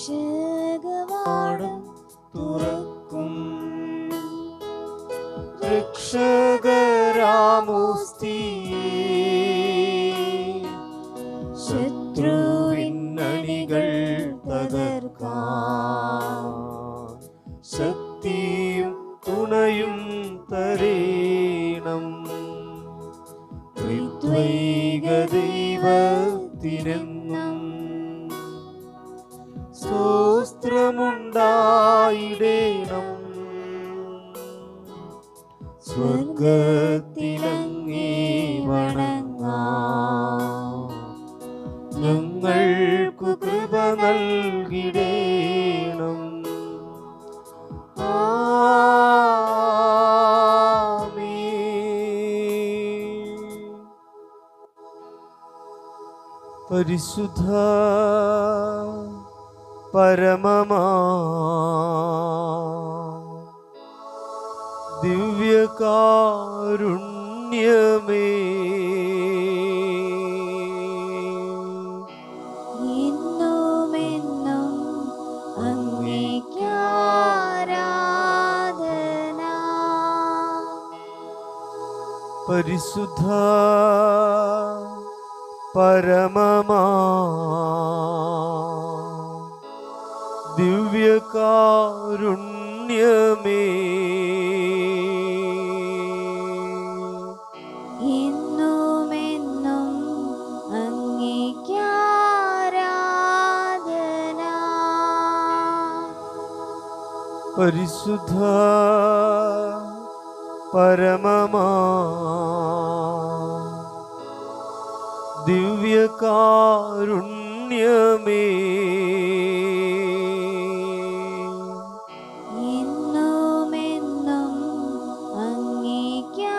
രക്ഷകവാടം തുറക്കും രക്ഷകരാമോസ്തിയേ ശത്രുവിന്നണികൾ തകർക്കാൻ ശക്തിയും തുണയും തരേണം ത്രിത്വൈക ദൈവത്തിനെന്നും സ്തോത്രമുണ്ടായിടേണം സ്വർഗത്തിലങ്ങേ വണങ്ങാം ഞങ്ങൾക്കു കൃപ നൽകിടേണം ആമേൻ. പരിശുദ്ധ പരമമാ ദിവ്യകാരുണ്യമേ എന്നുമെന്നും അങ്ങേക്കാരാധന പരിശുദ്ധ പരമമാ ദിവ്യകാരുണ്യമേ എന്നുമെന്നും അങ്ങേക്കാരാധന പരിശുദ്ധ പരമമാ ദിവ്യകാരുണ്യമേ എന്നുമെന്നും അങ്ങേക്കാരാധന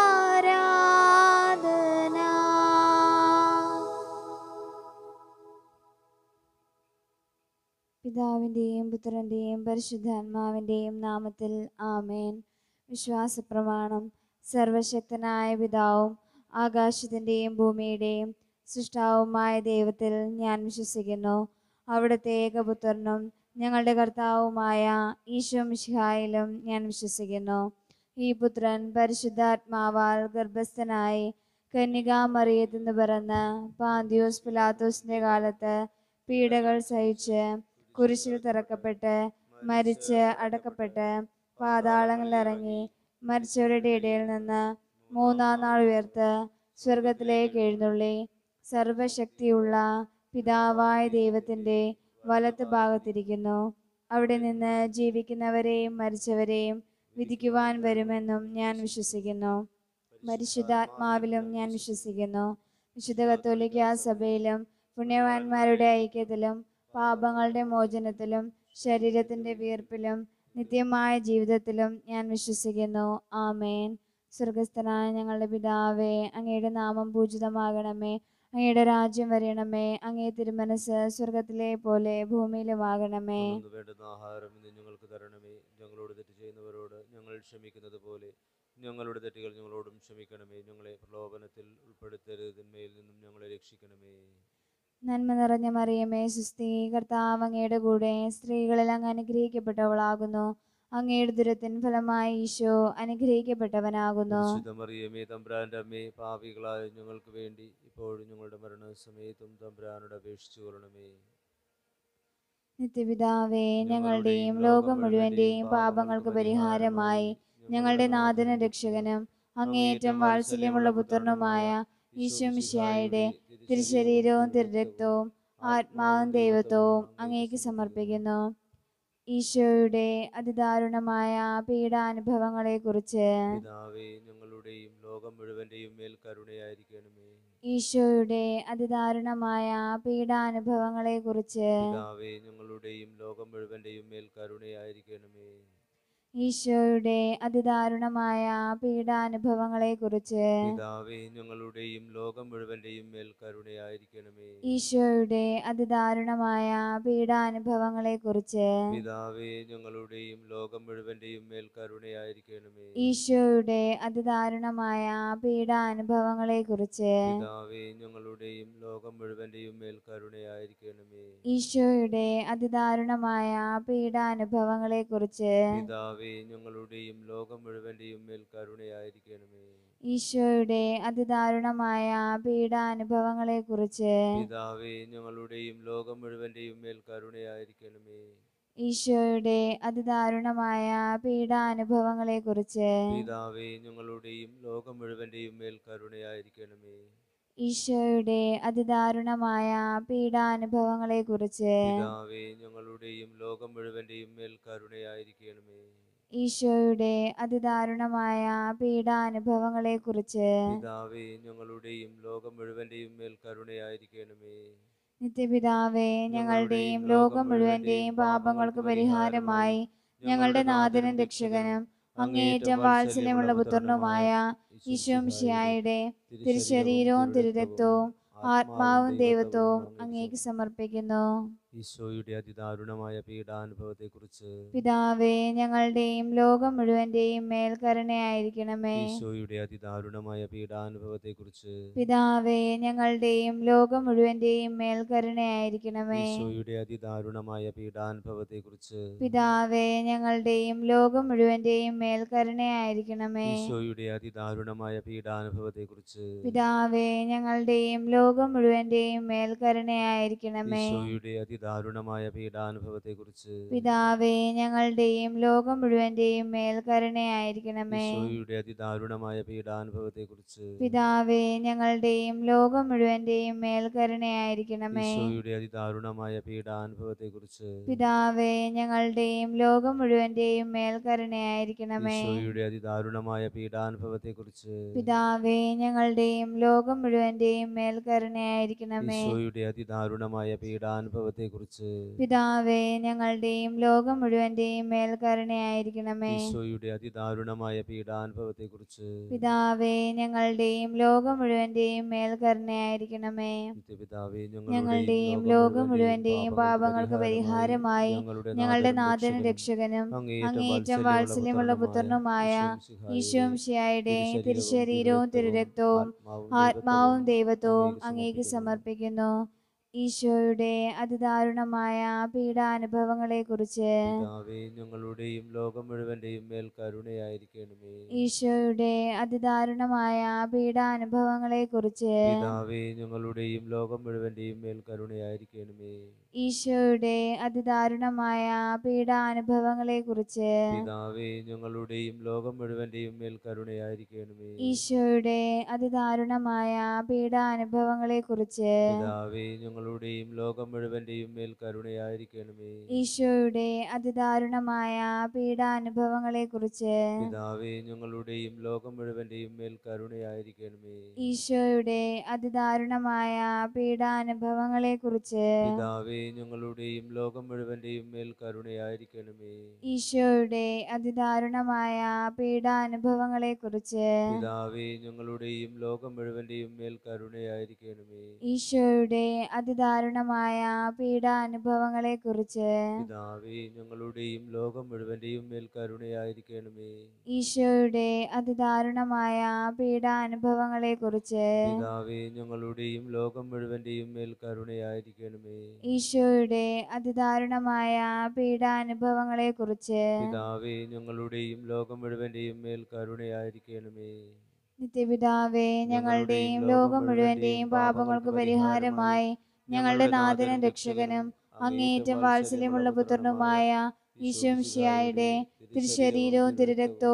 പിതാവിൻ്റെയും പുത്രൻ്റെയും പരിശുദ്ധാത്മാവിൻ്റെയും നാമത്തിൽ ആമേൻ വിശ്വാസപ്രമാണം സർവശക്തനായ പിതാവും ആകാശത്തിൻ്റെയും ഭൂമിയുടെയും സൃഷ്ടാവുമായ ദൈവത്തിൽ ഞാൻ വിശ്വസിക്കുന്നു അവിടുത്തെ ഏകപുത്രനും ഞങ്ങളുടെ കർത്താവുമായ ഈശോ മിശിഹായിലും ഞാൻ വിശ്വസിക്കുന്നു ഈ പുത്രൻ പരിശുദ്ധാത്മാവാൽ ഗർഭസ്ഥനായി കന്യകാമറിയത്തിൽ നിന്ന് പിറന്ന് പാന്തിയോസ് പിലാത്തോസിന്റെ കാലത്ത് പീഡകൾ സഹിച്ച് കുരിശിൽ തിറക്കപ്പെട്ട് മരിച്ച് അടക്കപ്പെട്ട് പാതാളങ്ങളിലിറങ്ങി മരിച്ചവരുടെ ഇടയിൽ നിന്ന് മൂന്നാം നാൾ ഉയർത്ത് സ്വർഗത്തിലേക്ക് എഴുന്നള്ളി സർവശക്തിയുള്ള പിതാവായ ദൈവത്തിൻ്റെ വലത്ത് ഭാഗത്തിരിക്കുന്നു അവിടെ നിന്ന് ജീവിക്കുന്നവരെയും മരിച്ചവരെയും വിധിക്കുവാൻ വരുമെന്നും ഞാൻ വിശ്വസിക്കുന്നു പരിശുദ്ധാത്മാവിലും ഞാൻ വിശ്വസിക്കുന്നു വിശുദ്ധ കത്തോലിക്ക സഭയിലും പുണ്യവാന്മാരുടെ ഐക്യത്തിലും പാപങ്ങളുടെ മോചനത്തിലും ശരീരത്തിന്റെ വീർപ്പിലും നിത്യമായ ജീവിതത്തിലും ഞാൻ വിശ്വസിക്കുന്നു ആമേൻ സ്വർഗസ്ഥനായ ഞങ്ങളുടെ പിതാവേ അങ്ങയുടെ നാമം പൂജിതമാകണമേ അങ്ങയുടെ രാജ്യം വരണമേ അങ്ങേ തിരുമനസ് സ്വർഗത്തിലെ പോലെ ഭൂമിയിലുമാകണമേ അന്നു വേണ്ടുന്ന ആഹാരം ഇന്ന് ഞങ്ങൾക്ക് തരണമേ ഞങ്ങളോട് തെറ്റ് ചെയ്യുന്നവരോട് ഞങ്ങൾ ക്ഷമിക്കുന്നത് പോലെ ഞങ്ങളുടെ തെറ്റുകൾ ഞങ്ങളോടും ക്ഷമിക്കണമേ ഞങ്ങളെ പ്രലോഭനത്തിൽ ഉൾപ്പെടുത്തരുത് തിന്മയിൽ നിന്നും ഞങ്ങളെ രക്ഷിക്കണമേ നന്മ നിറഞ്ഞ മറിയമേ സുസ്ഥി കർത്താവ് അങ്ങയുടെ കൂടെ സ്ത്രീകളിൽ അങ്ങ് അനുഗ്രഹിക്കപ്പെട്ടവളാകുന്നു അങ്ങയുടെ ദുരത്തിൻ ഫലമായി ഈശോ അനുഗ്രഹിക്കപ്പെട്ടവനാകുന്നു മറിയമേ തമ്പ്രാന്റെ അമ്മേ പാപികളായ ഞങ്ങൾക്ക് വേണ്ടി ഇപ്പോഴും ഞങ്ങളുടെ മരണസമയത്തും തമ്പ്രാനോട് അപേക്ഷിച്ചു കൊള്ളണമേ നിത്യപിതാവേ ഞങ്ങളുടെയും ലോകം മുഴുവന്റെയും പാപങ്ങൾക്ക് പരിഹാരമായി ഞങ്ങളുടെ നാഥന രക്ഷകനും അങ്ങേയറ്റം വാത്സല്യമുള്ള പുത്രനുമായ ഈശോമിശിയായുടെ തിരുശരീരവും തിരുരക്തവും ആത്മാവും ദൈവത്വവും അങ്ങേക്ക് സമർപ്പിക്കുന്നു ഈശോയുടെ അതിദാരുണമായ പീഡാനുഭവങ്ങളെക്കുറിച്ച് പിതാവേ ഞങ്ങളുടെയും ലോകം മുഴുവന്റെയും മേൽ കരുണയായിരിക്കണമേ ഈശോയുടെ അതിദാരുണമായ പീഡാനുഭവങ്ങളെക്കുറിച്ച് പിതാവേ ഞങ്ങളുടെയും ലോകം മുഴുവന്റെയും മേൽ കരുണയായിരിക്കണമേ ഈശോയുടെ അതിദാരുണമായ പീഡാനുഭവങ്ങളെക്കുറിച്ച് പിതാവേ ഞങ്ങളുടെയും ലോകം മുഴുവന്റെയും മേൽ കരുണയായിരിക്കണമേ ഈശോയുടെ അതിദാരുണമായ പീഡാനുഭവങ്ങളെക്കുറിച്ച് പിതാവേ ഞങ്ങളുടെയും ലോകം മുഴുവന്റെയും മേൽ കരുണയായിരിക്കണമേ ഈശോയുടെ അതിദാരുണമായ പീഡാനുഭവങ്ങളെക്കുറിച്ച് പിതാവേ ഞങ്ങളുടെയും ലോകം മുഴുവന്റെയും മേൽ കരുണയായിരിക്കണമേ ഈശോയുടെ അതിദാരുണമായ പീഡാനുഭവങ്ങളെക്കുറിച്ച് പിതാവേ ഞങ്ങളുടെയും ലോകം മുഴുവന്റെയും മേൽ കരുണയായിരിക്കണമേ ഈശോയുടെ അതിദാരുണമായ പീഡാനുഭവങ്ങളെക്കുറിച്ച് പിതാവേ ഞങ്ങളുടെയും ലോകം മുഴുവന്റെയും മേൽ കരുണയായിരിക്കണമേ ഈശോയുടെ അതിദാരുണമായ പീഡാനുഭവങ്ങളെക്കുറിച്ച് പിതാവേ ഞങ്ങളുടെയും ലോകം മുഴുവന്റെയും മേൽ കരുണയായിരിക്കണമേ ഈശോയുടെ അതിദാരുണമായ പീഡാനുഭവങ്ങളെക്കുറിച്ച് പിതാവേ ഞങ്ങളുടെയും ലോകം മുഴുവന്റെയും മേൽ കരുണയായിരിക്കണമേ ഈശോയുടെ അതിദാരുണമായ പീഡാനുഭവങ്ങളെക്കുറിച്ച് പിതാവേ ഞങ്ങളുടെയും ലോകം മുഴുവന്റെയും മേൽ കരുണയായിരിക്കണമേ നിത്യപിതാവേ ഞങ്ങളുടെയും ലോകം മുഴുവന്റെയും പാപങ്ങൾക്ക് പരിഹാരമായി ഞങ്ങളുടെ നാഥനും രക്ഷകനും അങ്ങേയറ്റം വാത്സല്യമുള്ള പുത്രനുമായ ഈശോംശിയായുടെ തിരുശരീരവും തിരുരക്തവും ആത്മാവും ദൈവത്വവും അങ്ങേക്ക് സമർപ്പിക്കുന്നു ഈശോയുടെ അതിദാരുണമായ പീഡാനുഭവത്തെക്കുറിച്ച് പിതാവേ ഞങ്ങളുടെയും ലോകം മുഴുവന്റെയും മേൽ കരുണയായിരിക്കണമേ ഈശോയുടെ അതിദാരുണമായ പീഡാനുഭവത്തെക്കുറിച്ച് പിതാവേ ഞങ്ങളുടെയും ലോകം മുഴുവന്റെയും മേൽ കരുണയായിരിക്കണമേ ഈശോയുടെ അതിദാരുണമായ പീഡാനുഭവത്തെക്കുറിച്ച് പിതാവേ ഞങ്ങളുടെയും ലോകം മുഴുവന്റെയും മേൽ കരുണയായിരിക്കണമേ ഈശോയുടെ അതിദാരുണമായ പീഡാനുഭവത്തെക്കുറിച്ച് പിതാവേ ഞങ്ങളുടെയും ലോകം മുഴുവന്റെയും മേൽ കരുണയായിരിക്കണമേ ഈശോയുടെ അതിദാരുണമായ പീഡാനുഭവത്തെക്കുറിച്ച് പിതാവേ ഞങ്ങളുടെയും ലോകം മുഴുവന്റെയും മേൽ കരുണയായിരിക്കണമേ ഈശോയുടെ അതിദാരുണമായ പീഡാനുഭവത്തെക്കുറിച്ച് പിതാവേ ഞങ്ങളുടെയും ലോകം മുഴുവന്റെയും മേൽ കരുണയായിരിക്കണമേ ഈശോയുടെ അതിദാരുണമായ പീഡാനുഭവത്തെക്കുറിച്ച് പിതാവേ ഞങ്ങളുടെയും ലോകം മുഴുവന്റെയും മേൽ കരുണയായിരിക്കണമേ ഈശോയുടെ അതിദാരുണമായ പീഡാനുഭവത്തെക്കുറിച്ച് പിതാവേ ഞങ്ങളുടെയും ലോകം മുഴുവന്റെയും മേൽ കരുണയായിരിക്കണമേ ഈശോയുടെ അതിദാരുണമായ പീഡാനുഭവത്തെക്കുറിച്ച് പിതാവേ ഞങ്ങളുടെയും ലോകം മുഴുവന്റെയും മേൽ കരുണയായിരിക്കണമേ ഈശോയുടെ അതിദാരുണമായ പീഡാനുഭവത്തെക്കുറിച്ച് പിതാവേ ഞങ്ങളുടെയും ലോകം മുഴുവന്റെയും മേൽ കരുണയായിരിക്കണമേ നിത്യപിതാവേ ഞങ്ങളുടെയും ലോകം മുഴുവന്റെയും പാപങ്ങൾക്ക് പരിഹാരമായി ഞങ്ങളുടെ നാഥനും രക്ഷകനും അങ്ങേയറ്റം വാത്സല്യമുള്ള പുത്രനുമായ ഈശോംശിയായുടെ തിരുശരീരവും തിരുരക്തവും ആത്മാവും ദൈവത്വവും അങ്ങേക്ക് സമർപ്പിക്കുന്നു ഈശോയുടെ അതിദാരുണമായ പീഡാനുഭവങ്ങളെക്കുറിച്ച് പിതാവേ ഞങ്ങളുടെയും ലോകം മുഴുവന്റെയും മേൽ കരുണയായിരിക്കണമേ ഈശോയുടെ അതിദാരുണമായ പീഡാനുഭവങ്ങളെക്കുറിച്ച് പിതാവേ ഞങ്ങളുടെയും ലോകം മുഴുവന്റെയും മേൽ കരുണയായിരിക്കണമേ ഈശോയുടെ അതിദാരുണമായ പീഡാനുഭവങ്ങളെക്കുറിച്ച് പിതാവേ ഞങ്ങളുടെയും ലോകം മുഴുവന്റെയും മേൽ കരുണയായിരിക്കണമേ ഈശോയുടെ അതിദാരുണമായ പീഡാനുഭവങ്ങളെക്കുറിച്ച് പിതാവേ ഞങ്ങളുടെയും ലോകം മുഴുവന്റെയും മേൽ കരുണയായിരിക്കണമേ ഈശോയുടെ അതിദാരുണമായ പീഡാനുഭവങ്ങളെക്കുറിച്ച് പിതാവേ ഞങ്ങളുടെയും ലോകം മുഴുവന്റെയും മേൽ കരുണയായിരിക്കണമേ ഈശോയുടെ അതിദാരുണമായ പീഡാനുഭവങ്ങളെക്കുറിച്ച് പിതാവേ ഞങ്ങളുടെയും ലോകം മുഴുവന്റെയും മേൽ കരുണയായിരിക്കണമേ ഈശോയുടെ അതിദാരുണമായ പീഡാനുഭവങ്ങളെക്കുറിച്ച് പിതാവേ ഞങ്ങളുടെയും ലോകം മുഴുവന്റെയും മേൽ കരുണയായിരിക്കണമേ ഈശോയുടെ അതിദാരുണമായ പീഡാനുഭവങ്ങളെക്കുറിച്ച് പിതാവേ ഞങ്ങളുടെയും ലോകം മുഴുവന്റെയും മേൽ കരുണയായിരിക്കണമേ ഈശോയുടെ അതിദാരുണമായ പീഡാനുഭവങ്ങളെക്കുറിച്ച് പിതാവേ ഞങ്ങളുടെയും ലോകം മുഴുവന്റെയും മേൽ കരുണയായിരിക്കണമേ ഈശോയുടെ അതിദാരുണമായ പീഡാനുഭവങ്ങളെക്കുറിച്ച് പിതാവേ ഞങ്ങളുടെയും ലോകം മുഴുവന്റെയും മേൽ കരുണയായിരിക്കണമേ നിത്യപിതാവേ ഞങ്ങളുടെയും ലോകം മുഴുവന്റെയും പാപങ്ങൾക്ക് പരിഹാരമായി ഞങ്ങളുടെ നാഥനും രക്ഷകനും അങ്ങേയറ്റം വാത്സല്യമുള്ള പുത്രനുമായ ഈശോംശിയായുടെ തിരുശരീരവും തിരുരക്തവും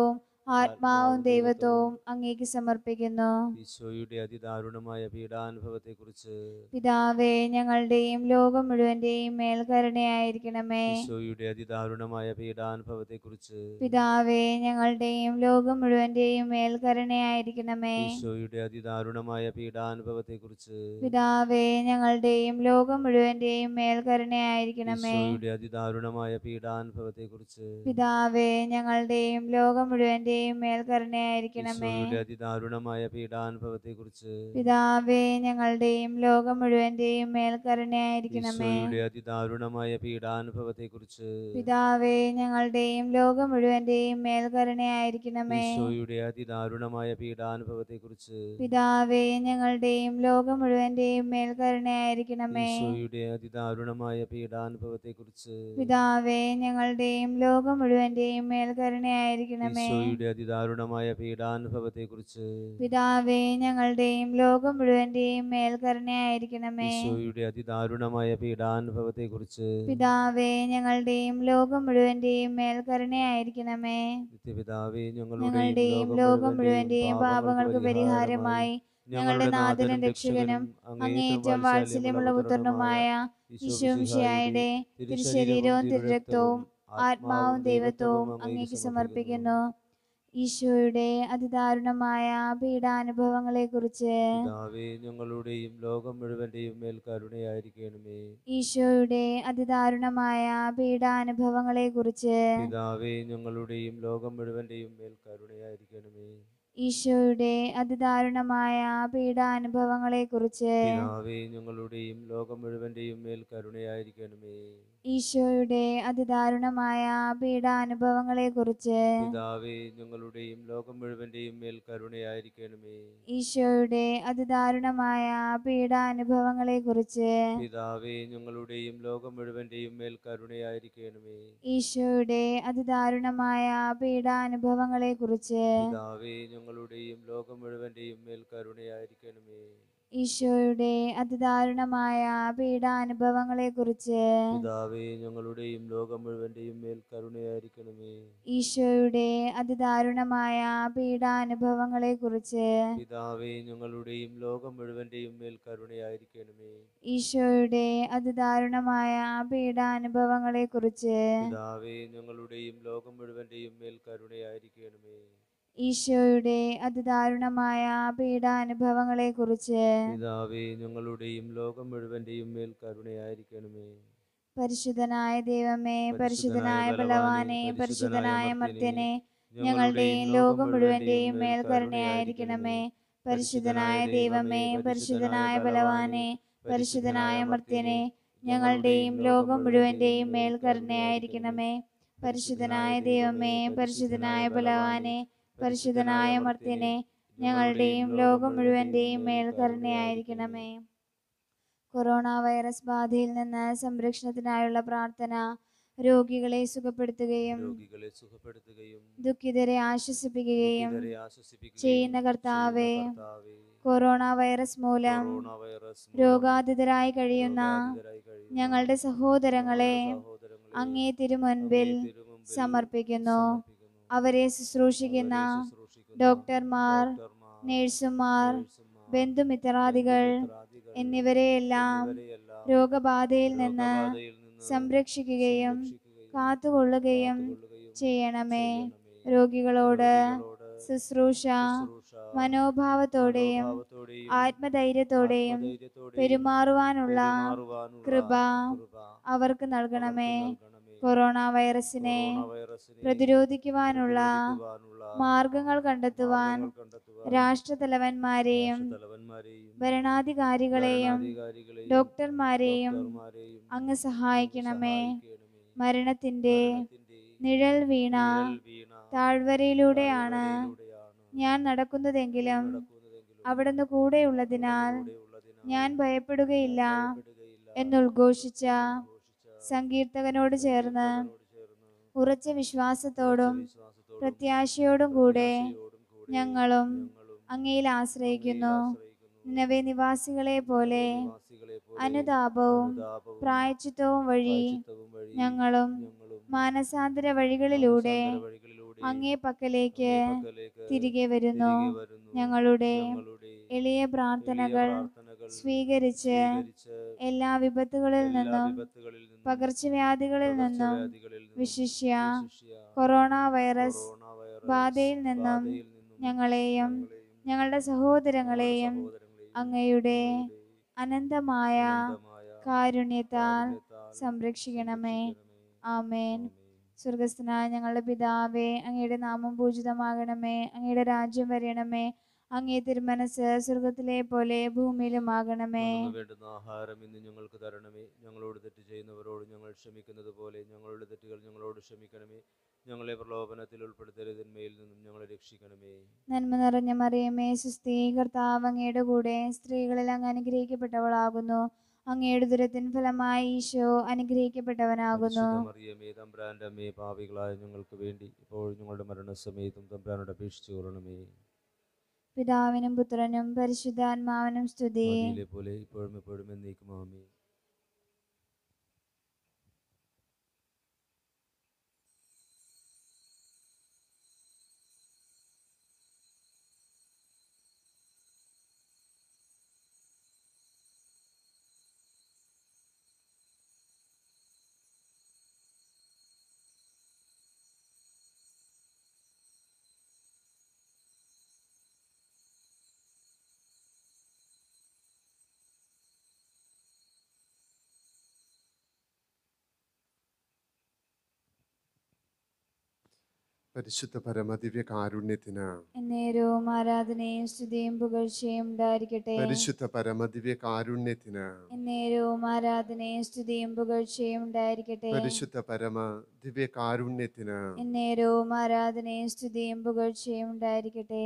ആത്മാവും ദൈവത്വവും അങ്ങേക്ക് സമർപ്പിക്കുന്നു ഈശോയുടെ അതിദാരുണമായ പീഡാനുഭവത്തെക്കുറിച്ച് പിതാവേ ഞങ്ങളുടെയും ലോകം മുഴുവന്റെയും മേൽ കരുണയായിരിക്കണമേ ഈശോയുടെ അതിദാരുണമായ പീഡാനുഭവത്തെക്കുറിച്ച് പിതാവേ ഞങ്ങളുടെയും ലോകം മുഴുവന്റെയും മേൽ കരുണയായിരിക്കണമേ ഈശോയുടെ അതിദാരുണമായ പീഡാനുഭവത്തെക്കുറിച്ച് പിതാവേ ഞങ്ങളുടെയും ലോകം മുഴുവന്റെയും മേൽ കരുണയായിരിക്കണമേ ഈശോയുടെ അതിദാരുണമായ പീഡാനുഭവത്തെക്കുറിച്ച് പിതാവേ ഞങ്ങളുടെയും ലോകം മുഴുവന്റെയും മേൽ കരുണയായിരിക്കണമേ ഈശോയുടെ അതിദാരുണമായ പീഡാനുഭവത്തെക്കുറിച്ച് പിതാവേ ഞങ്ങളുടെയും ലോകം മുഴുവന്റെയും മേൽ കരുണയായിരിക്കണമേ ഈശോയുടെ അതിദാരുണമായ പീഡാനുഭവത്തെക്കുറിച്ച് പിതാവേ ഞങ്ങളുടെയും ലോകം മുഴുവന്റെയും മേൽ കരുണയായിരിക്കണമേ ഈശോയുടെ അതിദാരുണമായ പീഡാനുഭവത്തെക്കുറിച്ച് പിതാവേ ഞങ്ങളുടെയും ലോകം മുഴുവന്റെയും മേൽ കരുണയായിരിക്കണമേ ഈശോയുടെ അതിദാരുണമായ പീഡാനുഭവത്തെക്കുറിച്ച് പിതാവേ ഞങ്ങളുടെയും ലോകം മുഴുവന്റെയും മേൽ കരുണയായിരിക്കണമേ ഈശോയുടെ അതിദാരുണമായ പീഡാനുഭവത്തെക്കുറിച്ച് പിതാവേ ഞങ്ങളുടെയും ലോകം മുഴുവന്റെയും മേൽ കരുണയായിരിക്കണമേ ഈശോയുടെ അതിദാരുണമായ പീഡാനുഭവത്തെക്കുറിച്ച് പിതാവേ ഞങ്ങളുടെയും ലോകം മുഴുവന്റെയും മേൽ കരുണയായിരിക്കണമേ നിത്യപിതാവേ ഞങ്ങളുടെയും ലോകം മുഴുവന്റെയും പാപങ്ങൾക്ക് പരിഹാരമായി ഞങ്ങളുടെ നാഥനും രക്ഷകനും അങ്ങേയറ്റം വാത്സല്യമുള്ള പുത്രനുമായ ഈശോമിശിയായുടെ തിരുശരീരവും തിരുരക്തവും ആത്മാവും ദൈവത്വവും അങ്ങേക്ക് സമർപ്പിക്കുന്നു ഈശോയുടെ അതിദാരുണമായ പീഡാനുഭവങ്ങളെക്കുറിച്ച് പിതാവേ ഞങ്ങളുടെയും ലോകം മുഴുവന്റെയും മേൽ കരുണയായിരിക്കണമേ ഈശോയുടെ അതിദാരുണമായ പീഡാനുഭവങ്ങളെക്കുറിച്ച് പിതാവേ ഞങ്ങളുടെയും ലോകം മുഴുവന്റെയും മേൽ കരുണയായിരിക്കണമേ ഈശോയുടെ അതിദാരുണമായ പീഡാനുഭവങ്ങളെക്കുറിച്ച് പിതാവേ ഞങ്ങളുടെയും ലോകം മുഴുവന്റെയും മേൽ കരുണയായിരിക്കണമേ ഈശോയുടെ അതിദാരുണമായ പീഡാനുഭവങ്ങളെക്കുറിച്ച് പിതാവേ ഞങ്ങളുടെയും ലോകം മുഴുവന്റെയും മേൽ കരുണയായിരിക്കണമേ ഈശോയുടെ അതിദാരുണമായ പീഡാനുഭവങ്ങളെക്കുറിച്ച് പിതാവേ ഞങ്ങളുടെയും ലോകം മുഴുവന്റെയും മേൽ കരുണയായിരിക്കണമേ ഈശോയുടെ അതിദാരുണമായ പീഡാനുഭവങ്ങളെക്കുറിച്ച് പിതാവേ ഞങ്ങളുടെയും ലോകം മുഴുവന്റെയും മേൽ കരുണയായിരിക്കണമേ ഈശോയുടെ അതിദാരുണമായ പീഡാനുഭവങ്ങളെക്കുറിച്ച് പിതാവേ ഞങ്ങളുടെയും ലോകം മുഴുവന്റെയും മേൽ കരുണയായിരിക്കണമേ ഈശോയുടെ അതിദാരുണമായ പീഡാനുഭവങ്ങളെക്കുറിച്ച് പിതാവേ ഞങ്ങളുടെയും ലോകം മുഴുവന്റെയും മേൽ കരുണയായിരിക്കണമേ ഈശോയുടെ അതിദാരുണമായ പീഡാനുഭവങ്ങളെക്കുറിച്ച് പിതാവേ ഞങ്ങളുടെയും ലോകം മുഴുവന്റെയും മേൽ കരുണയായിരിക്കണമേ ഈശോയുടെ അതിദാരുണമായ പീഡാനുഭവങ്ങളെക്കുറിച്ച് പിതാവേ ഞങ്ങളുടെയും ലോകം മുഴുവന്റെയും മേൽ കരുണയായിരിക്കണമേ പരിശുദ്ധനായ ദൈവമേ പരിശുദ്ധനായ ബലവാനെ പരിശുദ്ധനായ മർത്യനെ ഞങ്ങളുടെയും ലോകം മുഴുവന്റെയും മേൽ കരുണയായിരിക്കണമേ പരിശുദ്ധനായ ദൈവമേ പരിശുദ്ധനായ ബലവാനെ പരിശുദ്ധനായ മർത്യനെ ഞങ്ങളുടെയും ലോകം മുഴുവന്റെയും മേൽ കരുണയായിരിക്കണമേ പരിശുദ്ധനായ ദൈവമേ പരിശുദ്ധനായ ബലവാനെ പരിശുദ്ധനായ മർത്യനെ ഞങ്ങളുടെയും ലോകം മുഴുവന്റെയും മേൽ കരുണയായിരിക്കണമേ കൊറോണ വൈറസ് ബാധയിൽ നിന്ന് സംരക്ഷണത്തിനായുള്ള പ്രാർത്ഥന രോഗികളെ സുഖപ്പെടുത്തുകയും രോഗികളെ സുഖപ്പെടുത്തുകയും ദുഃഖിതരെ ആശ്വസിപ്പിക്കുകയും ദുഃഖിതരെ ആശ്വസിപ്പിക്കുകയും ചെയ്യുന്ന കർത്താവേ ചെയ്യുന്ന കർത്താവേ, കൊറോണ വൈറസ് മൂലം കൊറോണ വൈറസ് മൂലം രോഗാധിതരായി കഴിയുന്ന രോഗാതുരരായി കഴിയുന്ന ഞങ്ങളുടെ സഹോദരങ്ങളെ സഹോദരങ്ങളെ അങ്ങേ തിരുമുൻപിൽ അങ്ങേ തിരുമുമ്പിൽ സമർപ്പിക്കുന്നു സമർപ്പിക്കുന്നു. അവരെ ശുശ്രൂഷിക്കുന്ന അവരെ ശുശ്രൂഷിക്കുന്ന ഡോക്ടർമാർ ഡോക്ടർമാർ, നേഴ്സുമാർ നഴ്സുമാർ, ബന്ധുമിത്രാദികൾ ബന്ധുമിത്രാദികൾ എന്നിവരെയെല്ലാം എന്നിവരെയെല്ലാം രോഗബാധയിൽ നിന്ന് രോഗബാധയിൽ നിന്ന് സംരക്ഷിക്കുകയും സംരക്ഷിക്കുകയും കാത്തുകൊള്ളുകയും കാത്തുകൊള്ളുകയും ചെയ്യണമേ ചെയ്യണമേ. രോഗികളോട് രോഗികളോട് ശുശ്രൂഷ ശുശ്രൂഷ മനോഭാവത്തോടെയും മനോഭാവത്തോടെയും ആത്മധൈര്യത്തോടെയും ആത്മധൈര്യത്തോടെയും പെരുമാറുവാനുള്ള പെരുമാറുവാനുള്ള കൃപ കൃപ അവർക്ക് നൽകണമേ അവർക്ക് നൽകണമേ. കൊറോണ വൈറസിനെ കൊറോണ വൈറസിനെ പ്രതിരോധിക്കുവാനുള്ള പ്രതിരോധിക്കുവാനുള്ള മാർഗങ്ങൾ കണ്ടെത്തുവാൻ മാർഗ്ഗങ്ങൾ കണ്ടെത്തുവാൻ രാഷ്ട്രതലവന്മാരെയും രാഷ്ട്രതലവന്മാരെയും ഭരണാധികാരികളെയും ഭരണാധികാരികളെയും ഡോക്ടർമാരെയും ഡോക്ടർമാരെയും അങ്ങ് സഹായിക്കണമേ സഹായിക്കണമേ. മരണത്തിന്റെ മരണത്തിന്റെ നിഴൽ വീണ നിഴൽ വീണ താഴ്വരയിലൂടെയാണ് താഴ്വരയിലൂടെയാണ് ഞാൻ നടക്കുന്നതെങ്കിലും നടക്കുന്നതെങ്കിലും അവിടുന്ന് കൂടെയുള്ളതിനാൽ കൂടെയുള്ളതിനാൽ ഞാൻ ഭയപ്പെടുകയില്ല ഭയപ്പെടുകയില്ല എന്നുദ്ഘോഷിച്ച ഘോഷിച്ച സങ്കീർത്തകനോട് ചേർന്ന് സങ്കീർത്തകനോട് ചേർന്ന് ഉറച്ച വിശ്വാസത്തോടും വിശ്വാസത്തോടും പ്രത്യാശയോടും കൂടെ പ്രത്യാശയോടും കൂടെ ഞങ്ങളും ഞങ്ങളും അങ്ങയിൽ ആശ്രയിക്കുന്നു ആശ്രയിക്കുന്നു. നിലവെ നിവാസികളെ പോലെ നിവാസികളെ പോലെ അനുതാപവും അനുതാപവും പ്രായച്ചിത്തവും വഴി പ്രായശ്ചിത്തവും വഴി ഞങ്ങളും ഞങ്ങളും മാനസാന്തര വഴികളിലൂടെ മാനസാന്തര വഴികളിലൂടെ അങ്ങേ പക്കലേക്ക് പക്കലേക്ക് തിരികെ വരുന്നു തിരികെ വരുന്നു. ഞങ്ങളുടെ ഞങ്ങളുടെ എളിയ പ്രാർത്ഥനകൾ എളിയ പ്രാർത്ഥനകൾ സ്വീകരിച്ച് സ്വീകരിച്ച് എല്ലാ വിപത്തുകളിൽ എല്ലാ നിന്നും വിപത്തുകളിൽ നിന്നും പകർച്ചവ്യാധികളിൽ നിന്നും പകർച്ചവ്യാധികളിൽ നിന്നും വിശിഷ്യ വിശിഷ്യ കൊറോണ വൈറസ് കൊറോണ വൈറസ് ബാധയിൽ നിന്നും ബാധയിൽ നിന്നും ഞങ്ങളെയും ഞങ്ങളുടെ സഹോദരങ്ങളെയും സഹോദരങ്ങളെയും അങ്ങയുടെ അങ്ങയുടെ അനന്തമായ അനന്തമായ കാരുണ്യത്താൽ കാരുണ്യത്താൽ സംരക്ഷിക്കണമേ സംരക്ഷിക്കണമേ. ആമേൻ ആമേൻ. സ്വർഗസ്ഥനായ ഞങ്ങളുടെ പിതാവേ അങ്ങയുടെ നാമം പൂജിതമാകണമേ അങ്ങയുടെ രാജ്യം വരണമേ അങ്ങേ തിരുമനസ് സ്വർഗത്തിലെ പോലെ ഭൂമിയിലുമാകണമേ ഞങ്ങൾക്ക് വേണ്ടുന്ന ആഹാരം ഇന്ന് ഞങ്ങൾക്ക് തരണമേ ഞങ്ങളോട് തെറ്റ് ചെയ്യുന്നവരോട് ഞങ്ങൾ ക്ഷമിക്കുന്നത് പോലെ ഞങ്ങളുടെ തെറ്റുകൾ ഞങ്ങളോട് ക്ഷമിക്കണമേ ഞങ്ങളെ പ്രലോഭനത്തിൽ ഉൾപ്പെടുത്തരുതിന്മയിൽ നിന്നും ഞങ്ങളെ രക്ഷിക്കണമേ നന്മ നിറഞ്ഞ മറിയമേ സുസ്ഥീ കർത്താവ് അങ്ങയുടെ കൂടെ സ്ത്രീകളിൽ അങ്ങ് അനുഗ്രഹിക്കപ്പെട്ടവളാകുന്നു അങ്ങയുടെ ദുരത്തിൻ ഫലമായി ഈശോ അനുഗ്രഹിക്കപ്പെട്ടവനാകുന്നു പരിശുദ്ധ മറിയമേ തമ്പ്രാൻ്റെ അമ്മേ പാപികളായ ഞങ്ങൾക്ക് വേണ്ടി ഇപ്പോൾ ഞങ്ങളുടെ മരണസമയത്തും തമ്പ്രാനോട് അപേക്ഷിച്ചു കൊള്ളണമേ പിതാവിനും പുത്രനും പരിശുദ്ധാത്മാവിനും സ്തുതി ആദിയിലെ പോലെ ഇപ്പോഴും എപ്പോഴും എന്നേക്കും ആമേ പരിശുദ്ധ പരമദിവ്യ കാരുണ്യത്തിന് എന്നേരവും ആരാധനയും സ്തുതിയും പുകഴ്ചയും ഉണ്ടായിരിക്കട്ടെ പരിശുദ്ധ പരമദിവ്യ കാരുണ്യത്തിന് എന്നേരവും ആരാധനയും സ്തുതിയും പുകഴ്ചയും ഉണ്ടായിരിക്കട്ടെ പരിശുദ്ധ പരമ ദിവ്യ കാരുണ്യത്തിന് എന്നേരവും ആരാധനയും സ്തുതിയും പുകഴ്ചയും ഉണ്ടായിരിക്കട്ടെ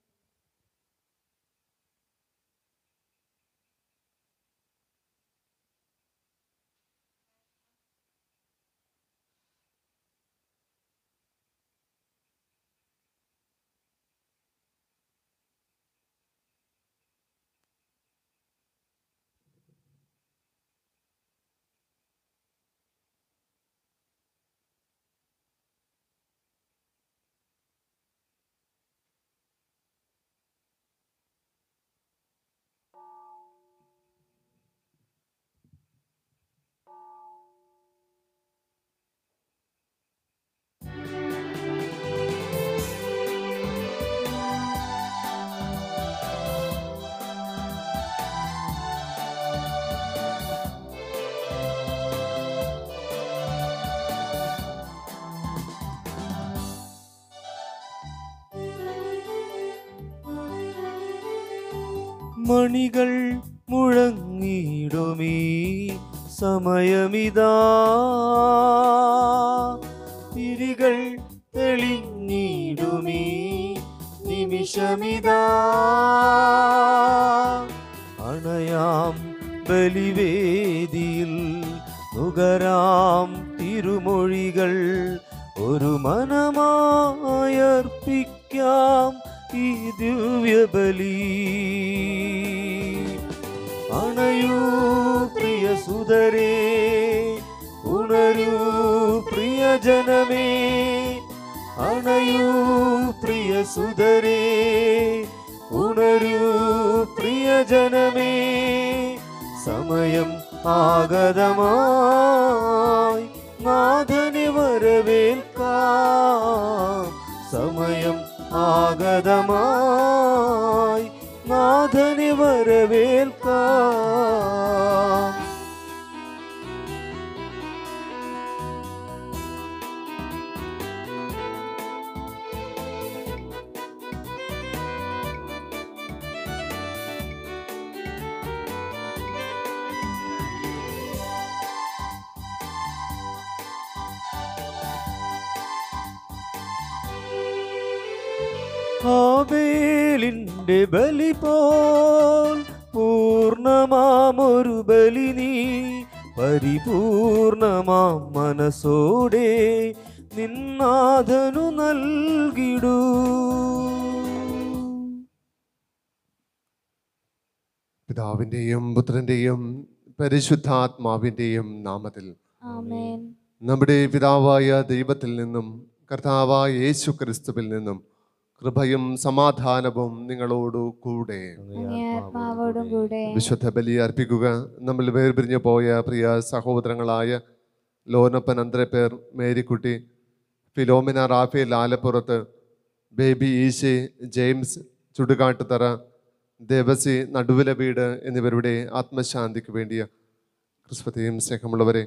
മണികൾ മുഴങ്ങിടുമീ സമയമിതാ തിരികൾ തെളിഞ്ഞിടുമീ നിമിഷമിതാ അണയാം ബലിവേദിയിൽ നുകരാം തിരുമൊഴികൾ ഒരു മനമായർപ്പിക്കാം ഈ ദിവ്യബലി അണയൂ പ്രിയ സുതരേ ഉണരൂ പ്രിയജനമേ അണയൂ പ്രിയ സുതരേ ഉണരൂ പ്രിയജനമേ സമയം ആഗതമായി നാഥനെ വരവേൽക്കാം സമയം ആഗതമായി നാഥനെ വരവേൽക്കാം ഹാബേലിന്റെ ബലി പോൽ പൂർണ്ണമാമൊരു ബലി നീ പരിപൂർണമാം മനസ്സോടെ നിന്നാഥനു നൽകിടൂ പിതാവിൻ്റെയും പുത്രൻ്റെയും പരിശുദ്ധാത്മാവിൻ്റെയും നാമത്തിൽ ആമേൻ നമ്മുടെ പിതാവായ ദൈവത്തിൽ നിന്നും കർത്താവായ യേശു ക്രിസ്തുവിൽ നിന്നും കൃപയും സമാധാനവും നിങ്ങളോടു കൂടെ അങ്ങേ ആത്മാവോടും കൂടെ വിശുദ്ധ ബലി അർപ്പിക്കുക നമ്മൾ വേർപിരിഞ്ഞു പോയ പ്രിയ സഹോദരങ്ങളായ ലോനപ്പൻ അന്ത്രപ്പേർ മേരിക്കുട്ടി ഫിലോമിന റാഫേൽ ആലപ്പുറത്ത് ബേബി ഈശെ ജെയിംസ് ചുടുകാട്ടുതറ ദേവസി നടുവില വീട് എന്നിവരുടെ ആത്മശാന്തിക്ക് വേണ്ടിയ ക്രിസ്പതയും സ്നേഹമുള്ളവരെ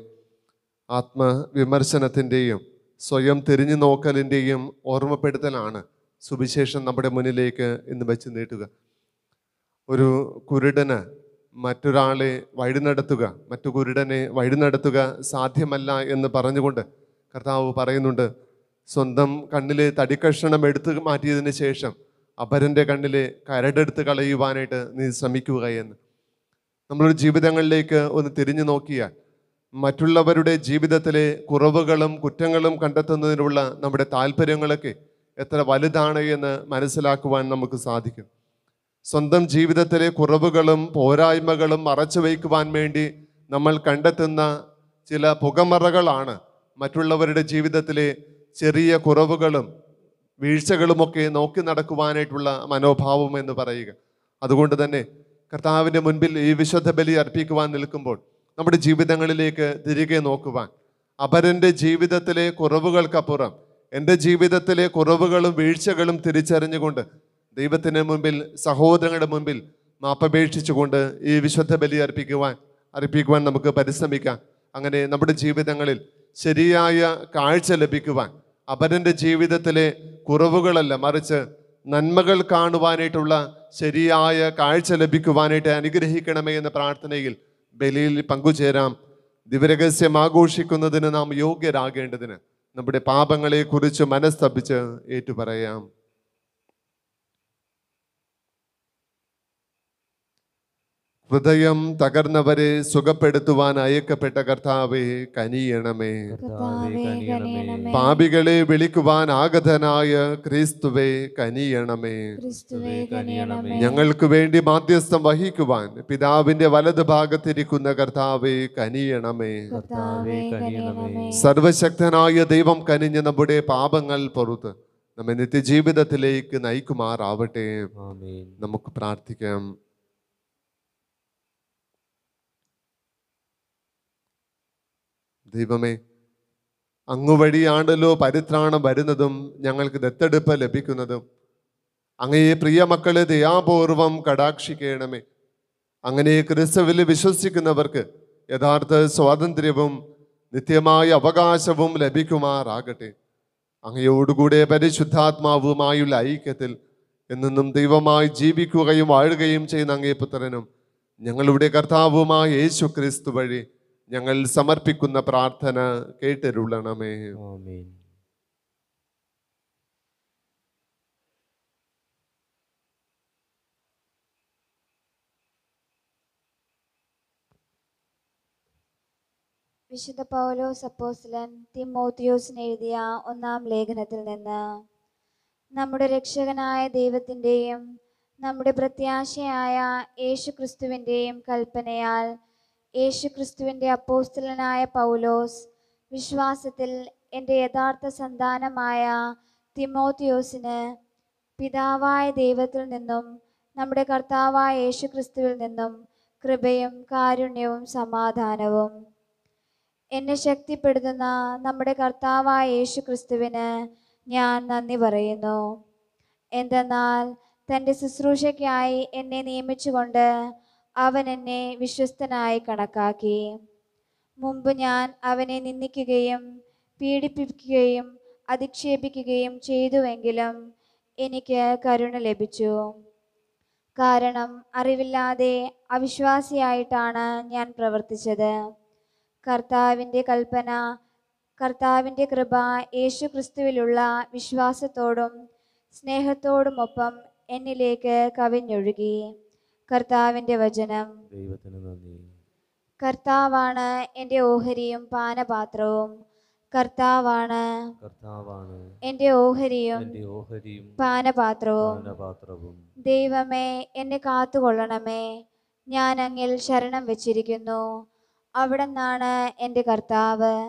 ആത്മവിമർശനത്തിൻ്റെയും സ്വയം തിരിഞ്ഞു നോക്കലിൻ്റെയും ഓർമ്മപ്പെടുത്തലാണ് സുവിശേഷം നമ്മുടെ മുന്നിലേക്ക് ഇന്ന് വെച്ച് നീട്ടുക ഒരു കുരുടന് മറ്റൊരാളെ വഴി നടത്തുക മറ്റു കുരുടനെ വഴി നടത്തുക സാധ്യമല്ല എന്ന് പറഞ്ഞുകൊണ്ട് കർത്താവ് പറയുന്നുണ്ട് സ്വന്തം കണ്ണിലെ തടിക്കഷണം എടുത്തു മാറ്റിയതിന് ശേഷം അപരൻ്റെ കണ്ണിലെ കരടെടുത്ത് കളയുവാനായിട്ട് നീ ശ്രമിക്കുക എന്ന് നമ്മളൊരു ജീവിതങ്ങളിലേക്ക് ഒന്ന് തിരിഞ്ഞു നോക്കിയാൽ മറ്റുള്ളവരുടെ ജീവിതത്തിലെ കുറവുകളും കുറ്റങ്ങളും കണ്ടെത്തുന്നതിനുള്ള നമ്മുടെ താല്പര്യങ്ങളൊക്കെ എത്ര വലുതാണ് എന്ന് മനസ്സിലാക്കുവാൻ നമുക്ക് സാധിക്കും സ്വന്തം ജീവിതത്തിലെ കുറവുകളും പോരായ്മകളും മറച്ചു വയ്ക്കുവാൻ വേണ്ടി നമ്മൾ കണ്ടെത്തുന്ന ചില പുകമറകളാണ് മറ്റുള്ളവരുടെ ജീവിതത്തിലെ ചെറിയ കുറവുകളും വീഴ്ചകളുമൊക്കെ നോക്കി നടക്കുവാനായിട്ടുള്ള മനോഭാവം എന്ന് പറയുക അതുകൊണ്ട് തന്നെ കർത്താവിൻ്റെ മുൻപിൽ ഈ വിശുദ്ധ ബലി അർപ്പിക്കുവാൻ നിൽക്കുമ്പോൾ നമ്മുടെ ജീവിതങ്ങളിലേക്ക് തിരികെ നോക്കുവാൻ അപരൻ്റെ ജീവിതത്തിലെ കുറവുകൾക്കപ്പുറം എൻ്റെ ജീവിതത്തിലെ കുറവുകളും വീഴ്ചകളും തിരിച്ചറിഞ്ഞുകൊണ്ട് ദൈവത്തിന് മുമ്പിൽ സഹോദരങ്ങളുടെ മുമ്പിൽ മാപ്പപേക്ഷിച്ചുകൊണ്ട് ഈ വിശുദ്ധ ബലി അർപ്പിക്കുവാൻ അർപ്പിക്കുവാൻ നമുക്ക് പരിശ്രമിക്കാം അങ്ങനെ നമ്മുടെ ജീവിതങ്ങളിൽ ശരിയായ കാഴ്ച ലഭിക്കുവാൻ അപരൻ്റെ ജീവിതത്തിലെ കുറവുകളല്ല മറിച്ച് നന്മകൾ കാണുവാനായിട്ടുള്ള ശരിയായ കാഴ്ച ലഭിക്കുവാനായിട്ട് അനുഗ്രഹിക്കണമേ എന്ന പ്രാർത്ഥനയിൽ ബലിയിൽ പങ്കുചേരാം ദിവരഹസ്യം ആഘോഷിക്കുന്നതിന് നാം യോഗ്യരാകേണ്ടതിന് നമ്മുടെ പാപങ്ങളെ കുറിച്ച് മനസ്തപിച്ച് ഏറ്റുപറയാം ഹൃദയം തകർന്നവരെ സുഖപ്പെടുത്തുവാൻ അയക്കപ്പെട്ട കർത്താവെ കനിയണമേ കർത്താവേ കനിയണമേ പാപികളെ വിളിക്കുവാൻ ആഗതനായ ക്രിസ്തുവെ കനിയണമേ ക്രിസ്തുവേ കനിയണമേ ഞങ്ങൾക്ക് വേണ്ടി മാധ്യസ്ഥം വഹിക്കുവാൻ പിതാവിന്റെ വലത് ഭാഗത്തിരിക്കുന്ന കർത്താവെ കനിയണമേ കർത്താവേ കനിയണമേ സർവശക്തനായ ദൈവം കനിഞ്ഞ് നമ്മുടെ പാപങ്ങൾ പൊറുത്ത് നമ്മെ നിത്യജീവിതത്തിലേക്ക് നയിക്കുമാറാവട്ടെ ആമേൻ നമുക്ക് പ്രാർത്ഥിക്കാം ദൈവമേ അങ്ങു വഴിയാണല്ലോ പരിത്രാണം വരുന്നതും ഞങ്ങൾക്ക് ദത്തെടുപ്പ് ലഭിക്കുന്നതും അങ്ങയെ പ്രിയ മക്കളെ ദയാപൂർവം കടാക്ഷിക്കണമേ അങ്ങനെ ക്രിസ്തുവിൽ വിശ്വസിക്കുന്നവർക്ക് യഥാർത്ഥ സ്വാതന്ത്ര്യവും നിത്യമായ അവകാശവും ലഭിക്കുമാറാകട്ടെ അങ്ങയോടുകൂടെ പരിശുദ്ധാത്മാവുമായുള്ള ഐക്യത്തിൽ എന്നെന്നും ദൈവമായി ജീവിക്കുകയും വാഴുകയും ചെയ്യുന്ന അങ്ങേ പുത്രനും ഞങ്ങളുടെ കർത്താവുമായ യേശു ക്രിസ്തു വഴി ഞങ്ങൾ സമർപ്പിക്കുന്ന പ്രാർത്ഥന കേട്ടരുളണമേ ആമേൻ വിശുദ്ധ പൗലോസ് അപ്പോസ്തലൻ തിമോത്തിയോസിന് എഴുതിയ ഒന്നാം ലേഖനത്തിൽ നിന്ന് നമ്മുടെ രക്ഷകനായ ദൈവത്തിൻ്റെയും നമ്മുടെ പ്രത്യാശയായ യേശു ക്രിസ്തുവിൻ്റെയും കൽപ്പനയാൽ യേശു ക്രിസ്തുവിൻ്റെ അപ്പോസ്തലനായ പൗലോസ് വിശ്വാസത്തിൽ എൻ്റെ യഥാർത്ഥ സന്താനമായ തിമോത്തിയോസിന് പിതാവായ ദൈവത്തിൽ നിന്നും നമ്മുടെ കർത്താവായ യേശു ക്രിസ്തുവിൽ നിന്നും കൃപയും കാരുണ്യവും സമാധാനവും എന്നെ ശക്തിപ്പെടുത്തുന്ന നമ്മുടെ കർത്താവായ യേശു ക്രിസ്തുവിന് ഞാൻ നന്ദി പറയുന്നു എന്തെന്നാൽ തൻ്റെ ശുശ്രൂഷയ്ക്കായി എന്നെ നിയമിച്ചുകൊണ്ട് അവൻ എന്നെ വിശ്വസ്തനായി കണക്കാക്കി മുമ്പ് ഞാൻ അവനെ നിന്ദിക്കുകയും പീഡിപ്പിക്കുകയും അധിക്ഷേപിക്കുകയും ചെയ്തുവെങ്കിലും എനിക്ക് കരുണ ലഭിച്ചു കാരണം അറിവില്ലാതെ അവിശ്വാസിയായിട്ടാണ് ഞാൻ പ്രവർത്തിച്ചത് കർത്താവിൻ്റെ കൽപ്പന കർത്താവിൻ്റെ കൃപ യേശു ക്രിസ്തുവിലുള്ള വിശ്വാസത്തോടും സ്നേഹത്തോടുമൊപ്പം എന്നിലേക്ക് കവിഞ്ഞൊഴുകി കർത്താവിൻ്റെ വചനം ദൈവത്തിന് നന്ദി കർത്താവാണ് എൻ്റെ ഓഹരിയും പാനപാത്രവും കർത്താവാണ് കർത്താവാണ് എൻ്റെ ഓഹരിയും എൻ്റെ ഓഹരിയും പാനപാത്രവും പാനപാത്രവും ദൈവമേ എന്നെ കാത്തുകൊള്ളണമേ ഞാൻ അങ്ങിൽ ശരണം വെച്ചിരിക്കുന്നു അവിടെ നിന്നാണ് എൻ്റെ കർത്താവ്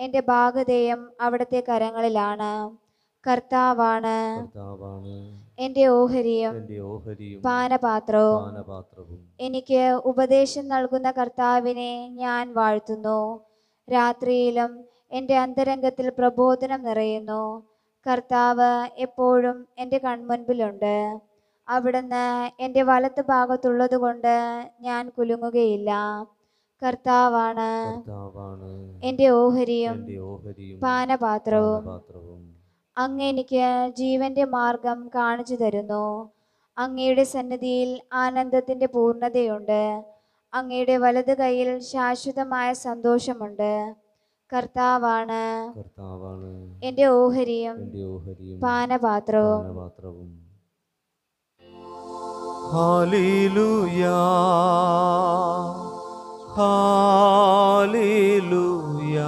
എൻ്റെ ഭാഗതയും അവിടുത്തെ കരങ്ങളിലാണ് കർത്താവാണ് കർത്താവാണ് എൻ്റെ ഓഹരിയും എൻ്റെ ഓഹരിയും പാനപാത്രവും പാനപാത്രവും എനിക്ക് ഉപദേശം നൽകുന്ന കർത്താവിനെ ഞാൻ വാഴ്ത്തുന്നു രാത്രിയിലും എൻ്റെ അന്തരംഗത്തിൽ പ്രബോധനം നിറയുന്നു കർത്താവ് എപ്പോഴും എൻ്റെ കൺമുൻപിലുണ്ട് അവിടുന്ന് എൻ്റെ വലത്ത് ഭാഗത്തുള്ളതുകൊണ്ട് ഞാൻ കുലുങ്ങുകയില്ല കർത്താവാണ് കർത്താവാണ് എൻ്റെ ഓഹരിയും എൻ്റെ ഓഹരിയും പാനപാത്രവും പാനപാത്രവും അങ്ങ് എനിക്ക് ജീവന്റെ മാർഗം കാണിച്ചു തരുന്നു അങ്ങയുടെ സന്നിധിയിൽ ആനന്ദത്തിന്റെ പൂർണ്ണതയുണ്ട് അങ്ങയുടെ വലത് കൈയിൽ ശാശ്വതമായ സന്തോഷമുണ്ട് കർത്താവാണ് കർത്താവാണ് എൻ്റെ ഓഹരിയും എൻ്റെ ഓഹരിയും പാനപാത്രവും പാനപാത്രവും ഹാലേലൂയാ ഹാലേലൂയാ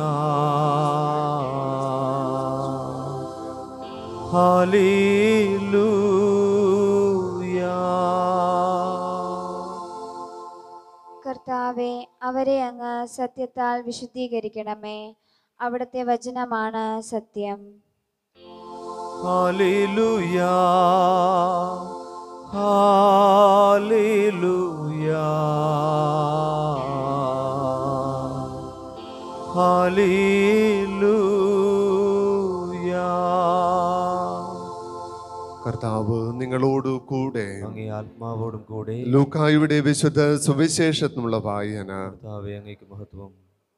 ഹാലേലൂയാ കർത്താവെ അവരെ അങ്ങ് സത്യത്താൽ വിശുദ്ധീകരിക്കണമേ അവിടുത്തെ വചനമാണ് സത്യം ഹാലേലൂയാ ഹാലേലൂയാ ഹാലേലൂയാ കർത്താവ് നിങ്ങളോട് കൂടെ അങ്ങേ ആത്മാവോടും കൂടെ ലൂക്കായുടെ വിശുദ്ധ സുവിശേഷത്തിനുള്ള വായന കർത്താവെ അങ്ങേക്ക് മഹത്വം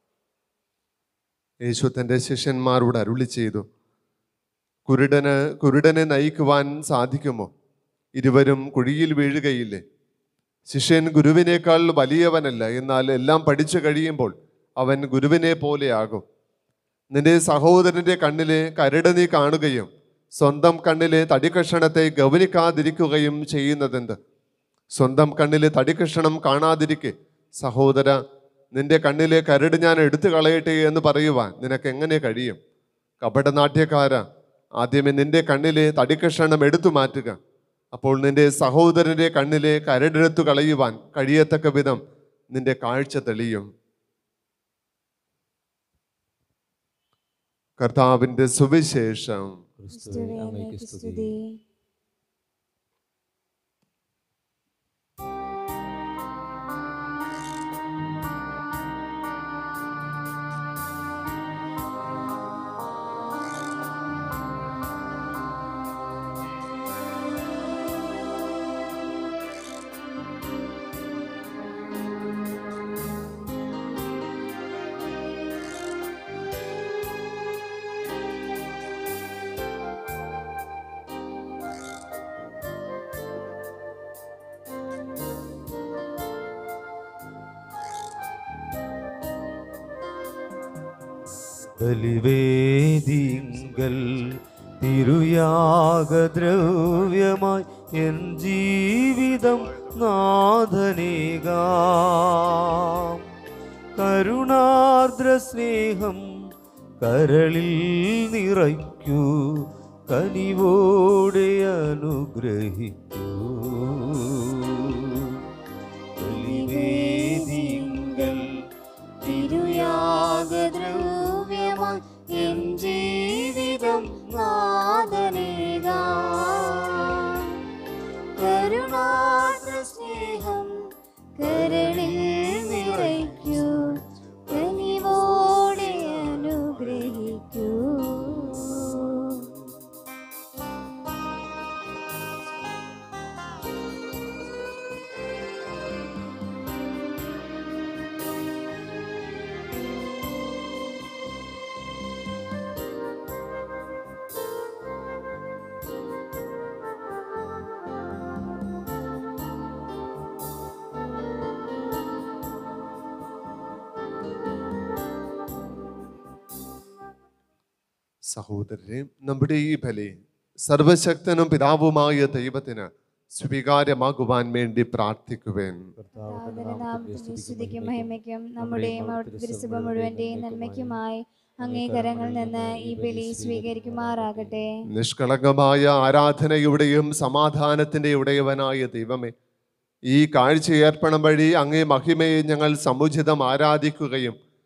യേശു തൻ്റെ ശിഷ്യന്മാരോട് അരുളി ചെയ്തു കുരുടന് കുരുടനെ നയിക്കുവാൻ സാധിക്കുമോ ഇരുവരും കുഴിയിൽ വീഴുകയില്ലേ ശിഷ്യൻ ഗുരുവിനേക്കാൾ വലിയവനല്ല എന്നാൽ എല്ലാം പഠിച്ചു കഴിയുമ്പോൾ അവൻ ഗുരുവിനെ പോലെയാകും നിന്റെ സഹോദരന്റെ കണ്ണിലെ കരട് നീ കാണുകയും സ്വന്തം കണ്ണിലെ തടിക്കഷണത്തെ ഗൗനിക്കാതിരിക്കുകയും ചെയ്യുന്നതെന്ത് സ്വന്തം കണ്ണിലെ തടിക്കഷണം കാണാതിരിക്കെ സഹോദര നിന്റെ കണ്ണിലെ കരട് ഞാൻ എടുത്തു കളയട്ടെ എന്ന് പറയുവാൻ നിനക്ക് എങ്ങനെ കഴിയും കപടനാട്യക്കാര ആദ്യമേ നിന്റെ കണ്ണിലെ തടിക്കഷണം എടുത്തു മാറ്റുക അപ്പോൾ നിന്റെ സഹോദരന്റെ കണ്ണിലെ കരടെടുത്തു കളയുവാൻ കഴിയത്തക്ക വിധം നിന്റെ കാഴ്ച തെളിയും കർത്താവിന്റെ സുവിശേഷം ക്രിസ്തുവേ ക്രിസ്തുവേ അങ്ങേക്ക് അങ്ങേക്ക് സ്തുതി സ്തുതി ബലിവേദിങ്കൽ തിരുയാഗദ്രവ്യമായി എൻ ജീവിതം നാഥനേകാം കരുണാർദ്ര സ്നേഹം കരളിൽ നിറയ്ക്കൂ കനിവോടെ അനുഗ്രഹിക്കൂ ബലിവേദിങ്കൽ തിരുയാഗദ്രവ്യമായി എൻ ജീവിതം നാദനേകാ കരുണാർദ്ര സ്നേഹം കരളിൽ നിറയ്ക്കൂ കനിവോടെ അനുഗ്രഹിക്കൂ സഹോദരരെ നമ്മുടെ ഈ ബലി സർവശക്തനും പിതാവുമായ ദൈവത്തിന് സ്വീകാര്യമാകുവാൻ വേണ്ടി പ്രാർത്ഥിക്കുവേൻ കർത്താവിന്റെ കർത്താവിന്റെ നാമത്തിൽ നാമത്തിൽ സ്തുതിക്കും സ്തുതിക്കും മഹിമയ്ക്കും മഹിമയ്ക്കും നമ്മുടെയും അവിടുത്തെ തിരുസഭ മുഴുവന്റെയും നന്മയ്ക്കുമായി അംഗീകാരങ്ങളിൽ നിന്ന് ഈ ബലി സ്വീകരിക്കുമാറാകട്ടെ നിഷ്കളങ്കമായ ആരാധനയുടെയും സമാധാനത്തിന്റെ ഉടയവനായ ദൈവമേ ഈ കാഴ്ചയർപ്പണം വഴി അങ്ങേ മഹിമയെ ഞങ്ങൾ സമുചിതം ആരാധിക്കുകയും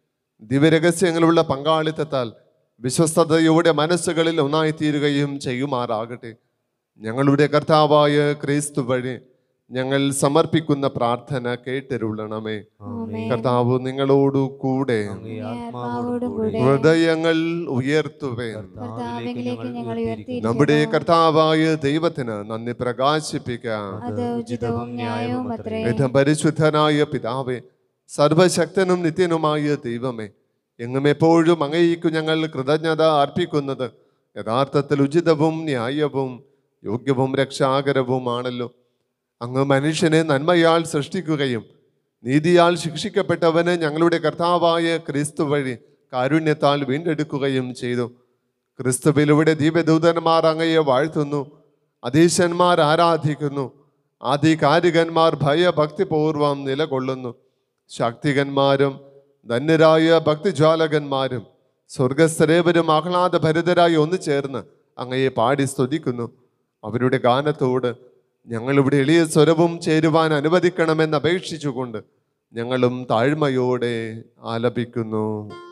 ദിവ്യരഹസ്യങ്ങളുള്ള പങ്കാളിത്തത്താൽ വിശ്വസ്തയോടെ മനസ്സുകളിൽ ഒന്നായിത്തീരുകയും ചെയ്യുമാറാകട്ടെ ഞങ്ങളുടെ കർത്താവായ ക്രിസ്തു വഴി ഞങ്ങൾ സമർപ്പിക്കുന്ന പ്രാർത്ഥന കേട്ടരുളണമേ ആമേൻ. കർത്താവ് നിങ്ങളോടു കൂടെ അങ്ങേ ആത്മാവോടും കൂടെ ഹൃദയങ്ങൾ ഉയർത്തുവേൻ കർത്താവിലേക്ക് ഞങ്ങൾ ഉയർത്തിയിരിക്കുന്നു നമ്മുടെ കർത്താവായ ദൈവത്തിന് നന്ദി പ്രകാശിപ്പിക്കാം അത് ഉചിതവും ന്യായവും അത്രേ വിധം പരിശുദ്ധനായ പിതാവേ സർവശക്തനും നിത്യനുമായ ദൈവമേ എങ്ങും എപ്പോഴും അങ്ങേക്കു ഞങ്ങൾ കൃതജ്ഞത അർപ്പിക്കുന്നത് യഥാർത്ഥത്തിൽ ഉചിതവും ന്യായവും യോഗ്യവും രക്ഷാകരവുമാണല്ലോ അങ്ങ് മനുഷ്യനെ നന്മയാൽ സൃഷ്ടിക്കുകയും നീതിയാൽ ശിക്ഷിക്കപ്പെട്ടവന് ഞങ്ങളുടെ കർത്താവായ ക്രിസ്തു വഴി കാരുണ്യത്താൽ വീണ്ടെടുക്കുകയും ചെയ്തു ക്രിസ്തുവിലൂടെ ദിവ്യദൂതന്മാർ അങ്ങയെ വാഴ്ത്തുന്നു അധീശന്മാർ ആരാധിക്കുന്നു ആധികാരികന്മാർ ഭയഭക്തിപൂർവം നിലകൊള്ളുന്നു ശാക്തികന്മാരും ധന്യരായ ഭക്തിജ്വാലകന്മാരും സ്വർഗസ്ഥരേവരും ആഹ്ലാദഭരിതരായി ഒന്നു ചേർന്ന് അങ്ങയെ പാടി സ്തുതിക്കുന്നു അവരുടെ ഗാനത്തോട് ഞങ്ങളിവിടെ എളിയ സ്വരവും ചേരുവാൻ അനുവദിക്കണമെന്ന് അപേക്ഷിച്ചുകൊണ്ട് ഞങ്ങളും താഴ്മയോടെ ആലപിക്കുന്നു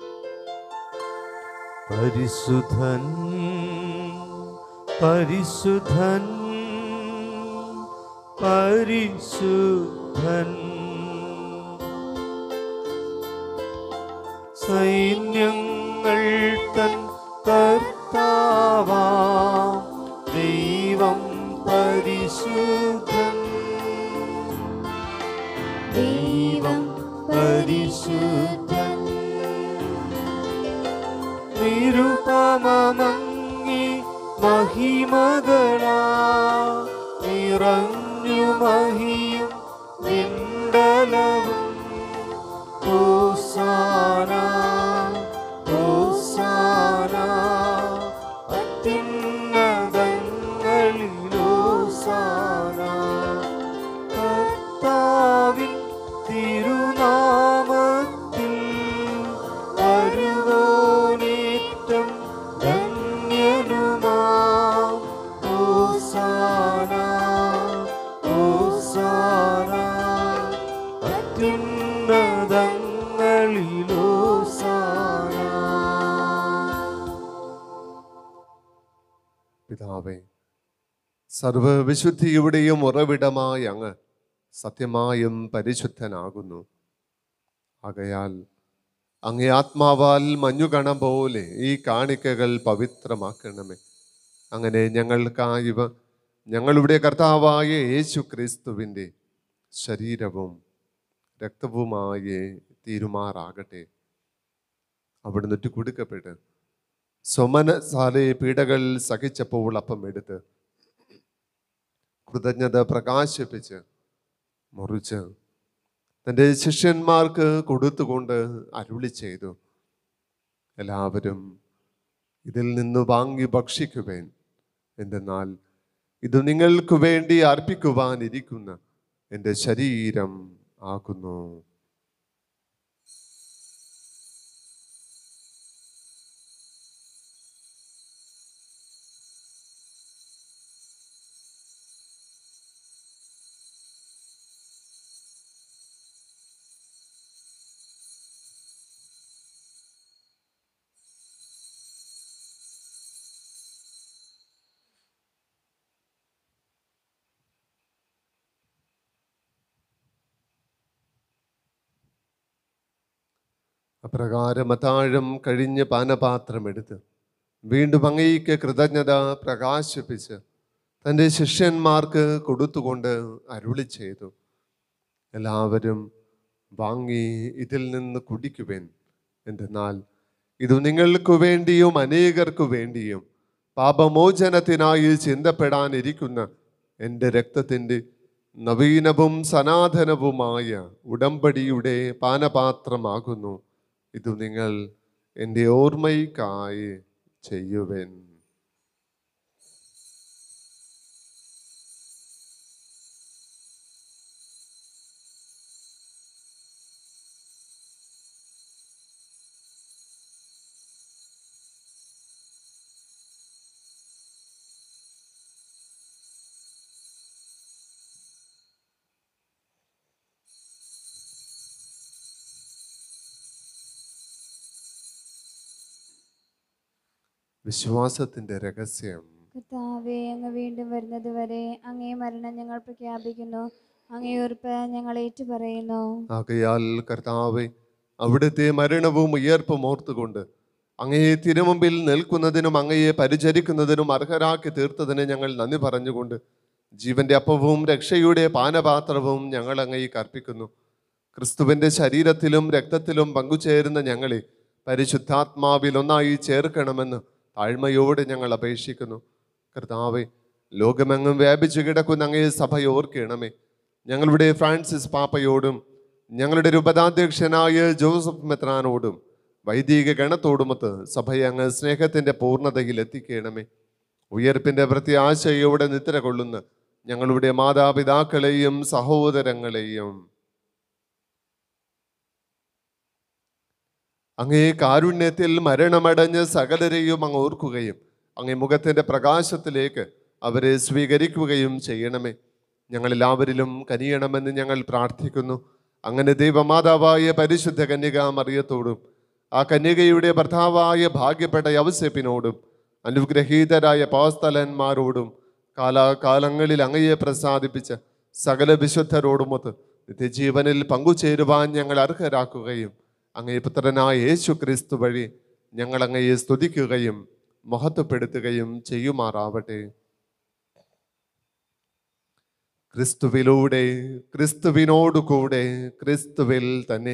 പരിശുദ്ധൻ പരിശുദ്ധൻ പരിശുദ്ധൻ സൈന്യങ്ങൾ തൻ കർത്താവാ ദൈവം പരിശുദ്ധൻ ദൈവം പരിശുദ്ധൻ നിരുപമങ്ങി മഹിമകളാ നിറഞ്ഞു മഹിയും വിണ്ടലവും ഹോസാന ഹോസാന അത്യുന്നതങ്ങളിലോസാന കർത്താവിൻ തിരുനാമത്തിൽ വരുവോനേറ്റം ധന്യനുമാ ഹോസാന ഹോസാന അത്യുന്നതങ്ങളിലോസാന പിതാവേ സർവവിശുദ്ധിയുടെയും ഉറവിടമായ അങ്ങ് സത്യമായും പരിശുദ്ധനാകുന്നു ആകയാൽ അങ്ങേ ആത്മാവാൽ മഞ്ഞുകണം പോലെ ഈ കാണിക്കകൾ പവിത്രമാക്കണമേ അങ്ങനെ ഞങ്ങൾക്കായി ഇവ ഞങ്ങളുടെ കർത്താവായ യേശു ക്രിസ്തുവിൻ്റെ ശരീരവും രക്തവുമായി തീരുമാറാകട്ടെ അവിടുന്ന് കൊടുക്കപ്പെട്ട് സ്വമനസാലെ പീഡകൾ സഹിച്ചപ്പോൾ അപ്പം എടുത്ത് കൃതജ്ഞത പ്രകാശിപ്പിച്ച് മുറിച്ച് തൻ്റെ ശിഷ്യന്മാർക്ക് കൊടുത്തുകൊണ്ട് അരുളി ചെയ്തു എല്ലാവരും ഇതിൽ നിന്ന് വാങ്ങി ഭക്ഷിക്കുവേൻ എന്തെന്നാൽ ഇത് നിങ്ങൾക്ക് വേണ്ടി അർപ്പിക്കുവാനിരിക്കുന്ന എൻ്റെ ശരീരം ആകുന്നു അപ്രകാരം അത്താഴം കഴിഞ്ഞ് പാനപാത്രമെടുത്ത് വീണ്ടും അങ്ങേക്ക് കൃതജ്ഞത പ്രകാശിപ്പിച്ച് തൻ്റെ ശിഷ്യന്മാർക്ക് കൊടുത്തുകൊണ്ട് അരുളി ചെയ്തു എല്ലാവരും വാങ്ങി ഇതിൽ നിന്ന് കുടിക്കുവേൻ എന്തെന്നാൽ ഇത് നിങ്ങൾക്ക് വേണ്ടിയും അനേകർക്കു വേണ്ടിയും പാപമോചനത്തിനായി ചിന്തപ്പെടാനിരിക്കുന്ന എൻ്റെ രക്തത്തിൻ്റെ നവീനവും സനാതനവുമായ ഉടമ്പടിയുടെ പാനപാത്രമാകുന്നു ഇത് നിങ്ങൾ എൻ്റെ ഓർമ്മയ്ക്കായി ചെയ്യുവൻ വിശ്വാസത്തിൻ്റെ രഹസ്യം കർത്താവെ അങ്ങ് വീണ്ടും വരുന്നത് വരെ അങ്ങേ മരണം ഞങ്ങൾ പ്രഖ്യാപിക്കുന്നു അങ്ങേ ഉറപ്പ് ഞങ്ങൾ ഏറ്റുപറയുന്നു ആകയാൽ കർത്താവെ അവിടുത്തെ മരണവും ഉയർപ്പും ഓർത്തുകൊണ്ട് അങ്ങയെ തിരുമുമ്പിൽ നിൽക്കുന്നതിനും അങ്ങയെ പരിചരിക്കുന്നതിനും അർഹരാക്കി തീർത്തതിന് ഞങ്ങൾ നന്ദി പറഞ്ഞുകൊണ്ട് ജീവന്റെ അപ്പവും രക്ഷയുടെ പാനപാത്രവും ഞങ്ങൾ അങ്ങേക്ക് അർപ്പിക്കുന്നു ക്രിസ്തുവിന്റെ ശരീരത്തിലും രക്തത്തിലും പങ്കുചേരുന്ന ഞങ്ങളെ പരിശുദ്ധാത്മാവിൽ ഒന്നായി ചേർക്കണമെന്ന് താഴ്മയോടെ ഞങ്ങൾ അപേക്ഷിക്കുന്നു കർത്താവെ ലോകമെങ്ങും വ്യാപിച്ചു കിടക്കുന്ന അങ്ങേ സഭ ഓർക്കണമേ ഞങ്ങളുടെ ഫ്രാൻസിസ് പാപ്പയോടും ഞങ്ങളുടെ രൂപതാധ്യക്ഷനായ ജോസഫ് മെത്രാനോടും വൈദിക ഗണത്തോടുമൊത്ത് സഭയെ അങ്ങ് സ്നേഹത്തിന്റെ പൂർണ്ണതയിൽ എത്തിക്കണമേ ഉയർപ്പിന്റെ പ്രത്യാശയോടെ നിദ്ര കൊള്ളുന്ന ഞങ്ങളുടെ മാതാപിതാക്കളെയും സഹോദരങ്ങളെയും അങ്ങേ കാരുണ്യത്തിൽ മരണമടഞ്ഞ് സകലരെയും അങ്ങ് ഓർക്കുകയും അങ്ങേ മുഖത്തിന്റെ പ്രകാശത്തിലേക്ക് അവരെ സ്വീകരിക്കുകയും ചെയ്യണമേ ഞങ്ങളെല്ലാവരിലും കനിയണമെന്ന് ഞങ്ങൾ പ്രാർത്ഥിക്കുന്നു അങ്ങനെ ദൈവമാതാവായ പരിശുദ്ധ കന്യക മറിയത്തോടും ആ കന്യകയുടെ ഭർത്താവായ ഭാഗ്യപ്പെട്ട യവസെപ്പിനോടും അനുഗ്രഹീതരായ പാസ്തലന്മാരോടും കാലാകാലങ്ങളിൽ അങ്ങയെ പ്രസാദിപ്പിച്ച സകല വിശുദ്ധരോടുമൊത്ത് നിത്യജീവനിൽ പങ്കുചേരുവാൻ ഞങ്ങൾ അർഹരാക്കുകയും അങ്ങേ പുത്രനായ യേശു ക്രിസ്തു വഴി ഞങ്ങൾ അങ്ങയെ സ്തുതിക്കുകയും മഹത്വപ്പെടുത്തുകയും ചെയ്യുമാറാവട്ടെ ക്രിസ്തുവിലൂടെ ക്രിസ്തുവിനോടുകൂടെ ക്രിസ്തുവിൽ തന്നെ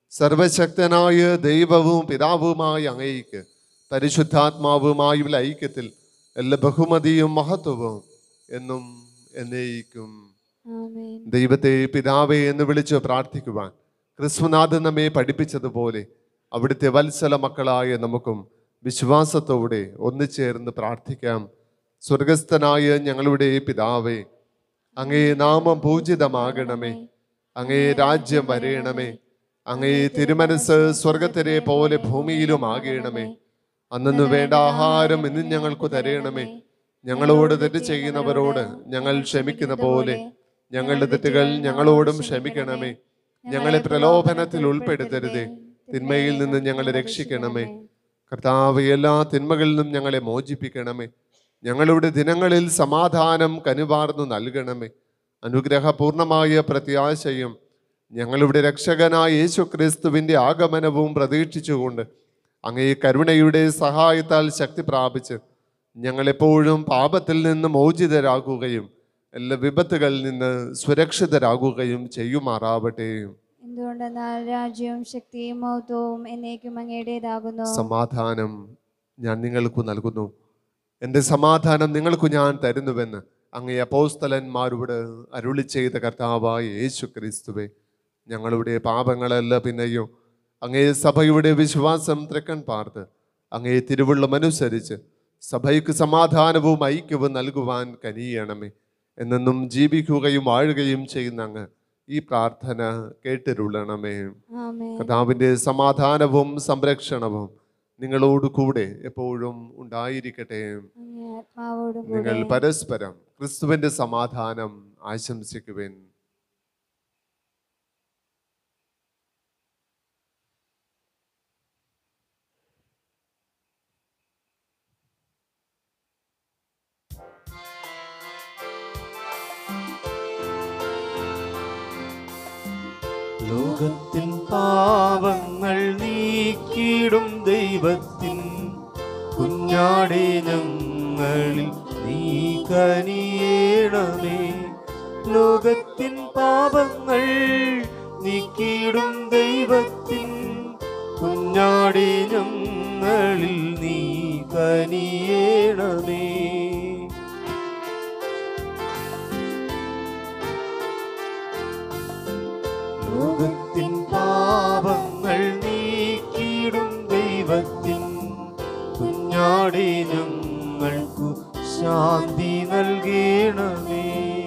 സർവശക്തനായ ദൈവവും പിതാവുമായ അങ്ങയ്ക്ക് പരിശുദ്ധാത്മാവുമായുള്ള ഐക്യത്തിൽ എല്ലാ ബഹുമതിയും മഹത്വവും എന്നും എന്നേക്കും ആമേൻ ദൈവത്തെ പിതാവേ എന്ന് വിളിച്ച് പ്രാർത്ഥിക്കുവാൻ ക്രിസ്തുനാഥൻ നമ്മെ പഠിപ്പിച്ചതുപോലെ അവിടുത്തെ വത്സല മക്കളായ നമുക്കും വിശ്വാസത്തോടെ ഒന്നുചേർന്ന് പ്രാർത്ഥിക്കാം സ്വർഗസ്ഥനായ ഞങ്ങളുടെ പിതാവേ അങ്ങേ നാമം പൂജിതമാകണമേ അങ്ങേ രാജ്യം വരയണമേ അങ്ങേ തിരുമനസ് സ്വർഗത്തിലെ പോലെ ഭൂമിയിലും ആകണമേ അന്നു വേണ്ട ആഹാരം ഇന്ന് ഞങ്ങൾക്ക് തരയണമേ ഞങ്ങളോട് തെറ്റ് ചെയ്യുന്നവരോട് ഞങ്ങൾ ക്ഷമിക്കുന്ന പോലെ ഞങ്ങളുടെ തെറ്റുകൾ ഞങ്ങളോടും ക്ഷമിക്കണമേ ഞങ്ങളെ പ്രലോഭനത്തിൽ ഉൾപ്പെടുത്തരുതേ തിന്മയിൽ നിന്ന് ഞങ്ങളെ രക്ഷിക്കണമേ കർത്താവ് എല്ലാ തിന്മകളിൽ നിന്നും ഞങ്ങളെ മോചിപ്പിക്കണമേ ഞങ്ങളുടെ ദിനങ്ങളിൽ സമാധാനം കനുവാർന്നു നൽകണമേ അനുഗ്രഹപൂർണമായ പ്രത്യാശയും ഞങ്ങളുടെ രക്ഷകനായ യേശു ക്രിസ്തുവിൻ്റെ ആഗമനവും പ്രതീക്ഷിച്ചുകൊണ്ട് അങ്ങേ കരുണയുടെ സഹായത്താൽ ശക്തി പ്രാപിച്ച് ഞങ്ങളെപ്പോഴും പാപത്തിൽ നിന്ന് മോചിതരാകുകയും എല്ലാ വിപത്തുകളിൽ നിന്ന് സുരക്ഷിതരാകുകയും ചെയ്യുമാറാവട്ടെ എന്തുകൊണ്ടെന്നാൽ രാജ്യവും ശക്തിയും മഹത്വവും എന്നേക്കും അങ്ങയുടേതാകുന്നു സമാധാനം ഞാൻ നിങ്ങൾക്ക് നൽകുന്നു എൻ്റെ സമാധാനം നിങ്ങൾക്ക് ഞാൻ തരുന്നുവെന്ന് അങ്ങേ അപ്പോസ്തലന്മാരോട് അരുളി ചെയ്ത കർത്താവായ യേശു ക്രിസ്തുവെ ഞങ്ങളുടെ പാപങ്ങളല്ല പിന്നെയോ അങ്ങേ സഭയുടെ വിശ്വാസം തൃക്കൺ പാർത്ത് അങ്ങേ തിരുവുള്ളമനുസരിച്ച് സഭയ്ക്ക് സമാധാനവും ഐക്യവും നൽകുവാൻ കനിയണമേ എന്നെന്നും ജീവിക്കുകയും വാഴുകയും ചെയ്യുന്ന അങ്ങ് ഈ പ്രാർത്ഥന കേട്ടിരുള്ളണമേ ആമേൻ കർത്താവിൻ്റെ സമാധാനവും സംരക്ഷണവും നിങ്ങളോട് കൂടെ എപ്പോഴും ഉണ്ടായിരിക്കട്ടെ അങ്ങേ ആത്മാവോടും നിങ്ങൾ കൂടെ പരസ്പരം ക്രിസ്തുവിന്റെ സമാധാനം ആശംസിക്കുവേൻ ലോകത്തിൻ പാവങ്ങൾ നീക്കിടും ദൈവത്തിൻ കുഞ്ഞാടെ ഞങ്ങളിൽ നീ കനിയേണമേ ലോകത്തിൻ പാപങ്ങൾ നീക്കിടും ദൈവത്തിൻ കുഞ്ഞാടെ ഞങ്ങളിൽ നീ കനിയേണമേ ലോകത്തിൻ പാപങ്ങൾ നീക്കിടും ദൈവത്തിൻ കുഞ്ഞാടെ ഞങ്ങൾക്കു ശാന്തി നൽകണമേ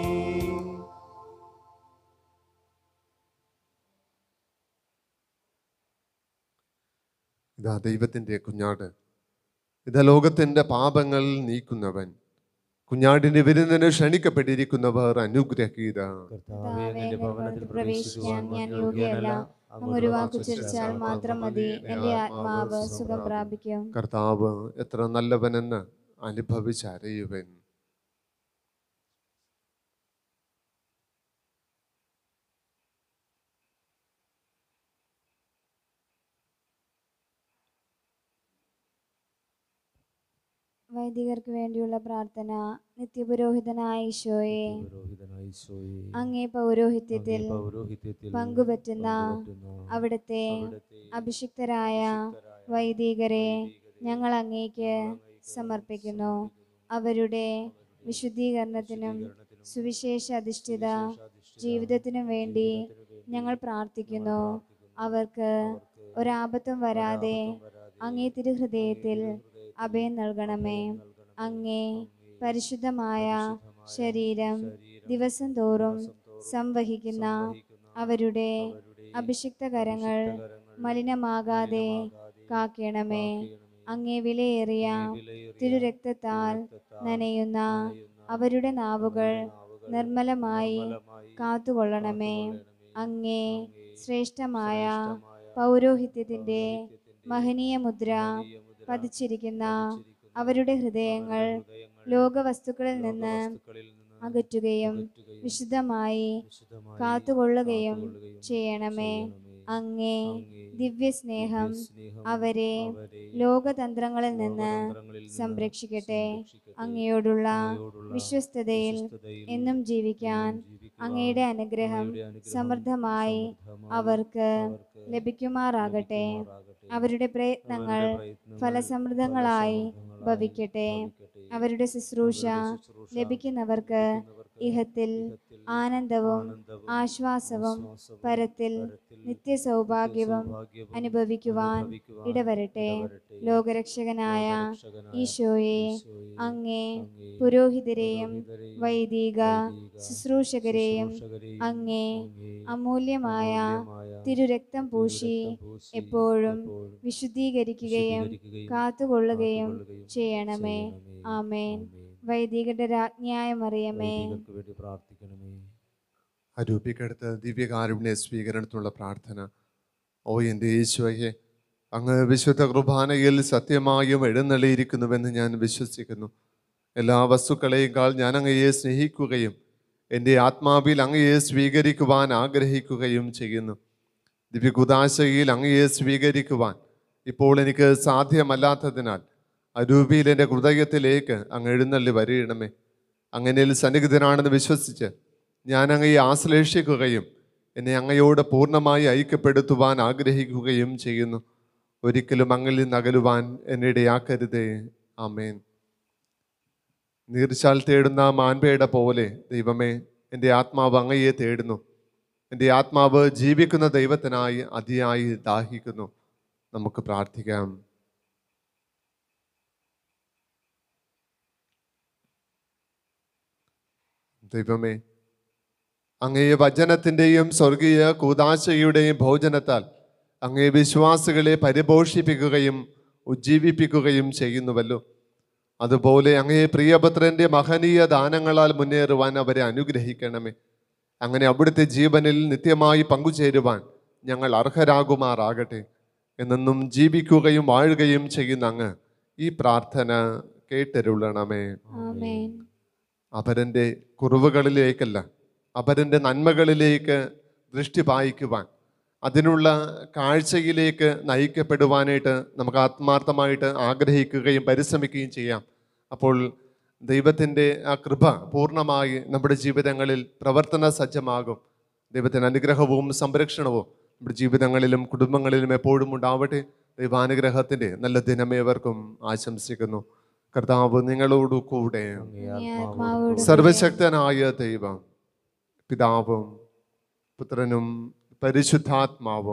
ഇതാ ദൈവത്തിൻ്റെ കുഞ്ഞാട് ഇതാ ലോകത്തിൻ്റെ പാപങ്ങൾ നീക്കുന്നവൻ കുഞ്ഞാടിന്റെ വിരുന്നിന് ക്ഷണിക്കപ്പെട്ടിരിക്കുന്നവർ അനുഗ്രഹീത കർത്താവേ നിന്റെ ഭവനത്തിൽ പ്രവേശിക്കാൻ പ്രവേശിക്കുവാൻ ഞാൻ ഞാൻ യോഗ്യയല്ല യോഗ്യനല്ല അങ്ങ് ഒരു വാക്ക് ഉച്ചരിച്ചാൽ മാത്രം മതി എൻ്റെ ആത്മാവ് സുഖം പ്രാപിക്കും കർത്താവ് എത്ര നല്ലവനെന്ന് അനുഭവിച്ചറിയുവൻ വൈദികർക്ക് വേണ്ടിയുള്ള പ്രാർത്ഥന നിത്യപുരോഹിതനായ ഈശോയെ പുരോഹിതനായ ഈശോയെ, അങ്ങേ പൗരോഹിത്യത്തിൽ അങ്ങേ പൗരോഹിത്യത്തിൽ പങ്കുപറ്റുന്ന പങ്കുപറ്റുന്ന അവിടുത്തെ അവിടുത്തെ അഭിഷിക്തരായ വൈദികരെ ഞങ്ങൾ അങ്ങേക്ക് സമർപ്പിക്കുന്നു അവരുടെ വിശുദ്ധീകരണത്തിനും സുവിശേഷ അധിഷ്ഠിത ജീവിതത്തിനും വേണ്ടി ഞങ്ങൾ പ്രാർത്ഥിക്കുന്നു അവർക്ക് ഒരാപത്തും വരാതെ അങ്ങേ തിരുഹൃദയത്തിൽ അഭയം നൽകണമേ അങ്ങേ പരിശുദ്ധമായ ശരീരം ദിവസം തോറും സംവഹിക്കുന്ന അവരുടെ അഭിഷിക്ത കരങ്ങൾ മലിനമാകാതെ കാക്കണമേ അങ്ങേ വിലയേറിയ തിരുരക്തത്താൽ നനയുന്ന അവരുടെ നാവുകൾ നിർമ്മലമായി കാത്തുകൊള്ളണമേ അങ്ങേ ശ്രേഷ്ഠമായ പൗരോഹിത്യത്തിൻ്റെ മഹനീയ മുദ്ര പതിച്ചിരിക്കുന്ന അവരുടെ ഹൃദയങ്ങൾ ലോകവസ്തുക്കളിൽ നിന്ന് അകറ്റുകയും വിശുദ്ധമായി കാത്തുകൊള്ളുകയും ചെയ്യണമേ അങ്ങേ ദിവ്യസ്നേഹം അവരെ ലോകതന്ത്രങ്ങളിൽ നിന്ന് സംരക്ഷിക്കട്ടെ അങ്ങയോടുള്ള വിശ്വസ്തതയിൽ എന്നും ജീവിക്കാൻ അങ്ങയുടെ അനുഗ്രഹം സമൃദ്ധമായി അവർക്ക് ലഭിക്കുമാറാകട്ടെ അവരുടെ പ്രയത്നങ്ങൾ ഫലസമൃദ്ധങ്ങളായി ഭവിക്കട്ടെ അവരുടെ ശുശ്രൂഷ ലഭിക്കുന്നവർക്ക് ഇഹത്തിൽ ആനന്ദവും ആശ്വാസവും പരത്തിൽ നിത്യസൗഭാഗ്യവും അനുഭവിക്കുവാൻ ഇടവരട്ടെ ലോകരക്ഷകനായ ഈശോയെ അങ്ങേ പുരോഹിതരെയും വൈദിക ശുശ്രൂഷകരെയും അങ്ങേ അമൂല്യമായ തിരുരക്തം പൂശി എപ്പോഴും വിശുദ്ധീകരിക്കുകയും കാത്തുകൊള്ളുകയും ചെയ്യണമേ ആമേൻ വൈദികരുടെ രാജ്ഞിയായ മറിയമേ വൈദികർക്ക് വേണ്ടി പ്രാർത്ഥിക്കണമേ അരൂപിക്കടുത്ത് ദിവ്യകാരുണ്യ സ്വീകരണത്തിനുള്ള പ്രാർത്ഥന ഓ എൻ്റെ യേശുവയെ അങ്ങ് വിശുദ്ധ കുർബാനയിൽ സത്യമായും എഴുന്നള്ളിയിരിക്കുന്നുവെന്ന് ഞാൻ വിശ്വസിക്കുന്നു എല്ലാ വസ്തുക്കളെക്കാൾ ഞാൻ അങ്ങയെ സ്നേഹിക്കുകയും എൻ്റെ ആത്മാവിൽ അങ്ങയെ സ്വീകരിക്കുവാൻ ആഗ്രഹിക്കുകയും ചെയ്യുന്നു ദിവ്യകുദാശയിൽ അങ്ങയെ സ്വീകരിക്കുവാൻ ഇപ്പോൾ എനിക്ക് സാധ്യമല്ലാത്തതിനാൽ അരൂപിയിൽ എൻ്റെ ഹൃദയത്തിലേക്ക് അങ്ങ് എഴുന്നള്ളി വരികണമേ അങ്ങനിൽ സന്നിഹിതനാണെന്ന് വിശ്വസിച്ച് ഞാൻ അങ്ങയെ ആശ്ലേഷിക്കുകയും എന്നെ അങ്ങയോട് പൂർണ്ണമായി ഐക്യപ്പെടുത്തുവാൻ ആഗ്രഹിക്കുകയും ചെയ്യുന്നു ഒരിക്കലും അങ്ങിൽ നിന്ന് അകലുവാൻ എന്നെ ഇടയാക്കരുതേ ആമേൻ നീർച്ചാൽ തേടുന്ന മാൻപയുടെ പോലെ ദൈവമേ എൻ്റെ ആത്മാവ് അങ്ങയെ തേടുന്നു എൻ്റെ ആത്മാവ് ജീവിക്കുന്ന ദൈവത്തിനായി അതിയായി ദാഹിക്കുന്നു നമുക്ക് പ്രാർത്ഥിക്കാം ദൈവമേ അങ്ങേ വചനത്തിൻ്റെയും സ്വർഗീയ കൂതാശയുടെയും ഭോജനത്താൽ അങ്ങേ വിശ്വാസികളെ പരിപോഷിപ്പിക്കുകയും ഉജ്ജീവിപ്പിക്കുകയും ചെയ്യുന്നുവല്ലോ അതുപോലെ അങ്ങേ പ്രിയപുത്രന്റെ മഹനീയ ദാനങ്ങളാൽ മുന്നേറുവാൻ അവരെ അനുഗ്രഹിക്കണമേ അങ്ങനെ അവിടുത്തെ ജീവനിൽ നിത്യമായി പങ്കുചേരുവാൻ ഞങ്ങൾ അർഹരാകുമാറാകട്ടെ എന്നെന്നും ജീവിക്കുകയും വാഴുകയും ചെയ്യുന്ന അങ്ങ് ഈ പ്രാർത്ഥന കേട്ടരുളണമേ ആമേൻ അപരൻ്റെ കുറവുകളിലേക്കല്ല അപരൻ്റെ നന്മകളിലേക്ക് ദൃഷ്ടി പായിക്കുവാൻ അതിനുള്ള കാഴ്ചയിലേക്ക് നയിക്കപ്പെടുവാനായിട്ട് നമുക്ക് ആത്മാർത്ഥമായിട്ട് ആഗ്രഹിക്കുകയും പരിശ്രമിക്കുകയും ചെയ്യാം അപ്പോൾ ദൈവത്തിൻ്റെ ആ കൃപ പൂർണ്ണമായി നമ്മുടെ ജീവിതങ്ങളിൽ പ്രവർത്തന സജ്ജമാകും ദൈവത്തിൻ്റെ അനുഗ്രഹവും സംരക്ഷണവും നമ്മുടെ ജീവിതങ്ങളിലും കുടുംബങ്ങളിലും എപ്പോഴും ഉണ്ടാവട്ടെ ദൈവാനുഗ്രഹത്തിൻ്റെ നല്ല ദിനമേവർക്കും ആശംസിക്കുന്നു കർത്താവ് നിങ്ങളോടു കൂടെ അങ്ങേ അങ്ങേ ആത്മാവോട് ആത്മാവോട് കൂടെ സർവശക്തനായ ദൈവം പിതാവും പുത്രനും പരിശുദ്ധാത്മാവും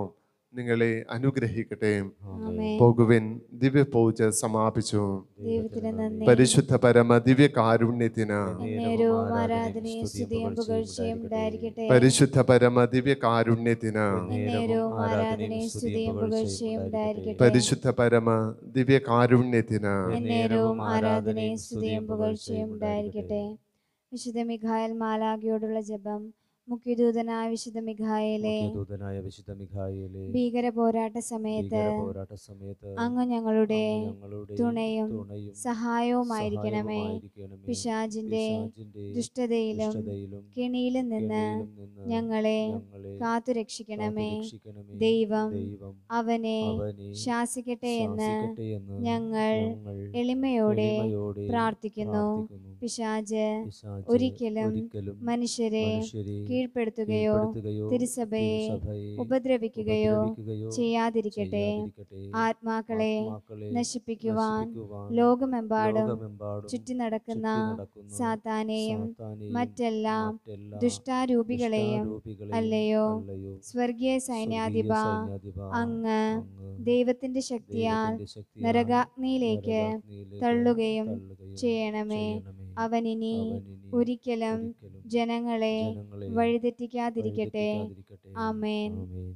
നിങ്ങളെ അനുഗ്രഹിക്കട്ടെ ആമേൻ പോകുവിൻ ദിവ്യ പൂജ സമാപിച്ചു ദൈവത്തിന് നന്ദി പരിശുദ്ധ പരമ ദിവ്യ കാരുണ്യത്തിന് എന്നേരവും ആരാധനയും സ്തുതിയും പുകഴ്ചയും ഉണ്ടായിരിക്കട്ടെ പരിശുദ്ധ പരമ ദിവ്യ കാരുണ്യത്തിന് എന്നേരവും ആരാധനയും സ്തുതിയും പുകഴ്ചയും ഉണ്ടായിരിക്കട്ടെ പരിശുദ്ധ പരമ ദിവ്യ കാരുണ്യത്തിന് എന്നേരവും ആരാധനയും സ്തുതിയും പുകഴ്ചയും ഉണ്ടായിരിക്കട്ടെ വിശുദ്ധ മിഖായൽ മാലാഖയോടുള്ള ജപം മുഖ്യദൂതനായ വിശുദ്ധ മിഖായലെ ദൂതനായ വിശുദ്ധ മിഖായേലെ ഭീകര പോരാട്ട സമയത്ത് ഭീകര പോരാട്ട സമയത്ത് അങ്ങ് ഞങ്ങളുടെ അങ്ങ് ഞങ്ങളുടെ തുണയും തുണയും സഹായവുമായിരിക്കണമേ സഹായവുമായിരിക്കണമേ. പിശാചിന്റെ പിശാചിന്റെ ദുഷ്ടതയിലും ദുഷ്ടതയിലും കെണിയിലും നിന്ന് കെണിയിലും നിന്ന് ഞങ്ങളെ ഞങ്ങളെ കാത്തുരക്ഷിക്കണമേ കാത്തുരക്ഷിക്കണമേ. ദൈവം ദൈവം അവനെ അവനെ ശാസിക്കട്ടെ എന്ന് ശാസിക്കട്ടെ എന്ന് ഞങ്ങൾ ഞങ്ങൾ എളിമയോടെ എളിമയോടെ പ്രാർത്ഥിക്കുന്നു പ്രാർത്ഥിക്കുന്നു. പിശാജ് പിശാച് ഒരിക്കലും ഒരിക്കലും മനുഷ്യരെ മനുഷ്യരെ കീഴ്പ്പെടുത്തുകയോ കീഴ്പ്പെടുത്തുകയോ തിരുസഭയെ തിരുസഭയെ ഉപദ്രവിക്കുകയോ ഉപദ്രവിക്കുകയോ ചെയ്യാതിരിക്കട്ടെ ചെയ്യാതിരിക്കട്ടെ. ആത്മാക്കളെ ആത്മാക്കളെ നശിപ്പിക്കുവാൻ നശിപ്പിക്കുവാൻ ലോകമെമ്പാടും ലോകമെമ്പാടും ചുറ്റി നടക്കുന്ന ചുറ്റിനടക്കുന്ന സാത്താനെയും സാത്താനെയും മറ്റെല്ലാ മറ്റെല്ലാ ദുഷ്ടാരൂപികളെയും ദുഷ്ടാരൂപികളെയും അല്ലയോ അല്ലയോ സ്വർഗീയ സൈന്യാധിപ സ്വർഗീയ സൈന്യാധിപ അങ്ങ് അങ്ങ് ദൈവത്തിന്റെ ശക്തിയാൽ ദൈവത്തിന്റെ ശക്തിയാൽ നരകാഗ്നിയിലേക്ക് നരകാഗ്നിയിലേക്ക് തള്ളുകയും തള്ളുകയും ചെയ്യണമേ ചെയ്യണമേ. അവൻ ഇനി അവനിനി ഒരിക്കലും ഒരിക്കലും ജനങ്ങളെ ജനങ്ങളെ വഴിതെറ്റിക്കാതിരിക്കട്ടെ വഴിതെറ്റിക്കാതിരിക്കട്ടെ. ആമേൻ ആമേൻ.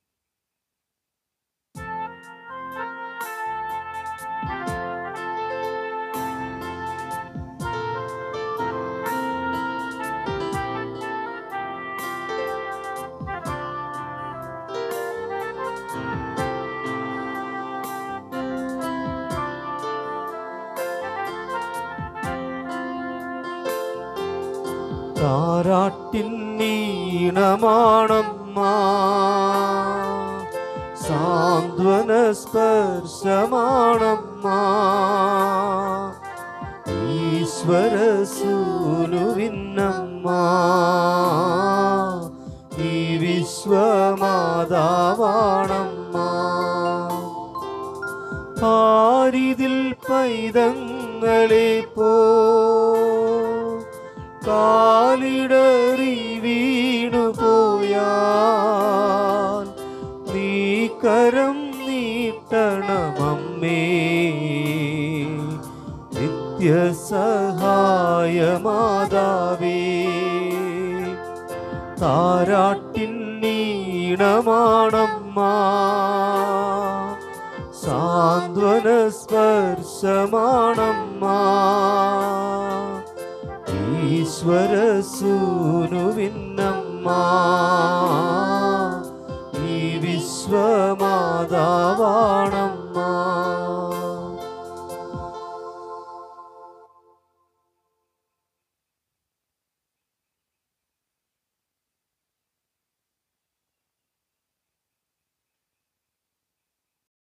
താരാട്ടിൻ നീണമാണമ്മ സാന്ത്വന സ്പർശമാണമ്മ ഈശ്വര സൂനുവിന്നമ്മ ഈ വിശ്വമാതാവാണമ്മ പാരിതിൽ പൈതങ്ങളെ പോ കാലിടറി വീണു പോയാൽ നീ കരം നീട്ടണമമ്മേ നിത്യസഹായമാതാവേ താരാട്ടിൻ നീണമാണമ്മ സാന്ത്വന സ്പർശമാണമ്മ ഈശ്വര സൂനുവിന്നമ്മ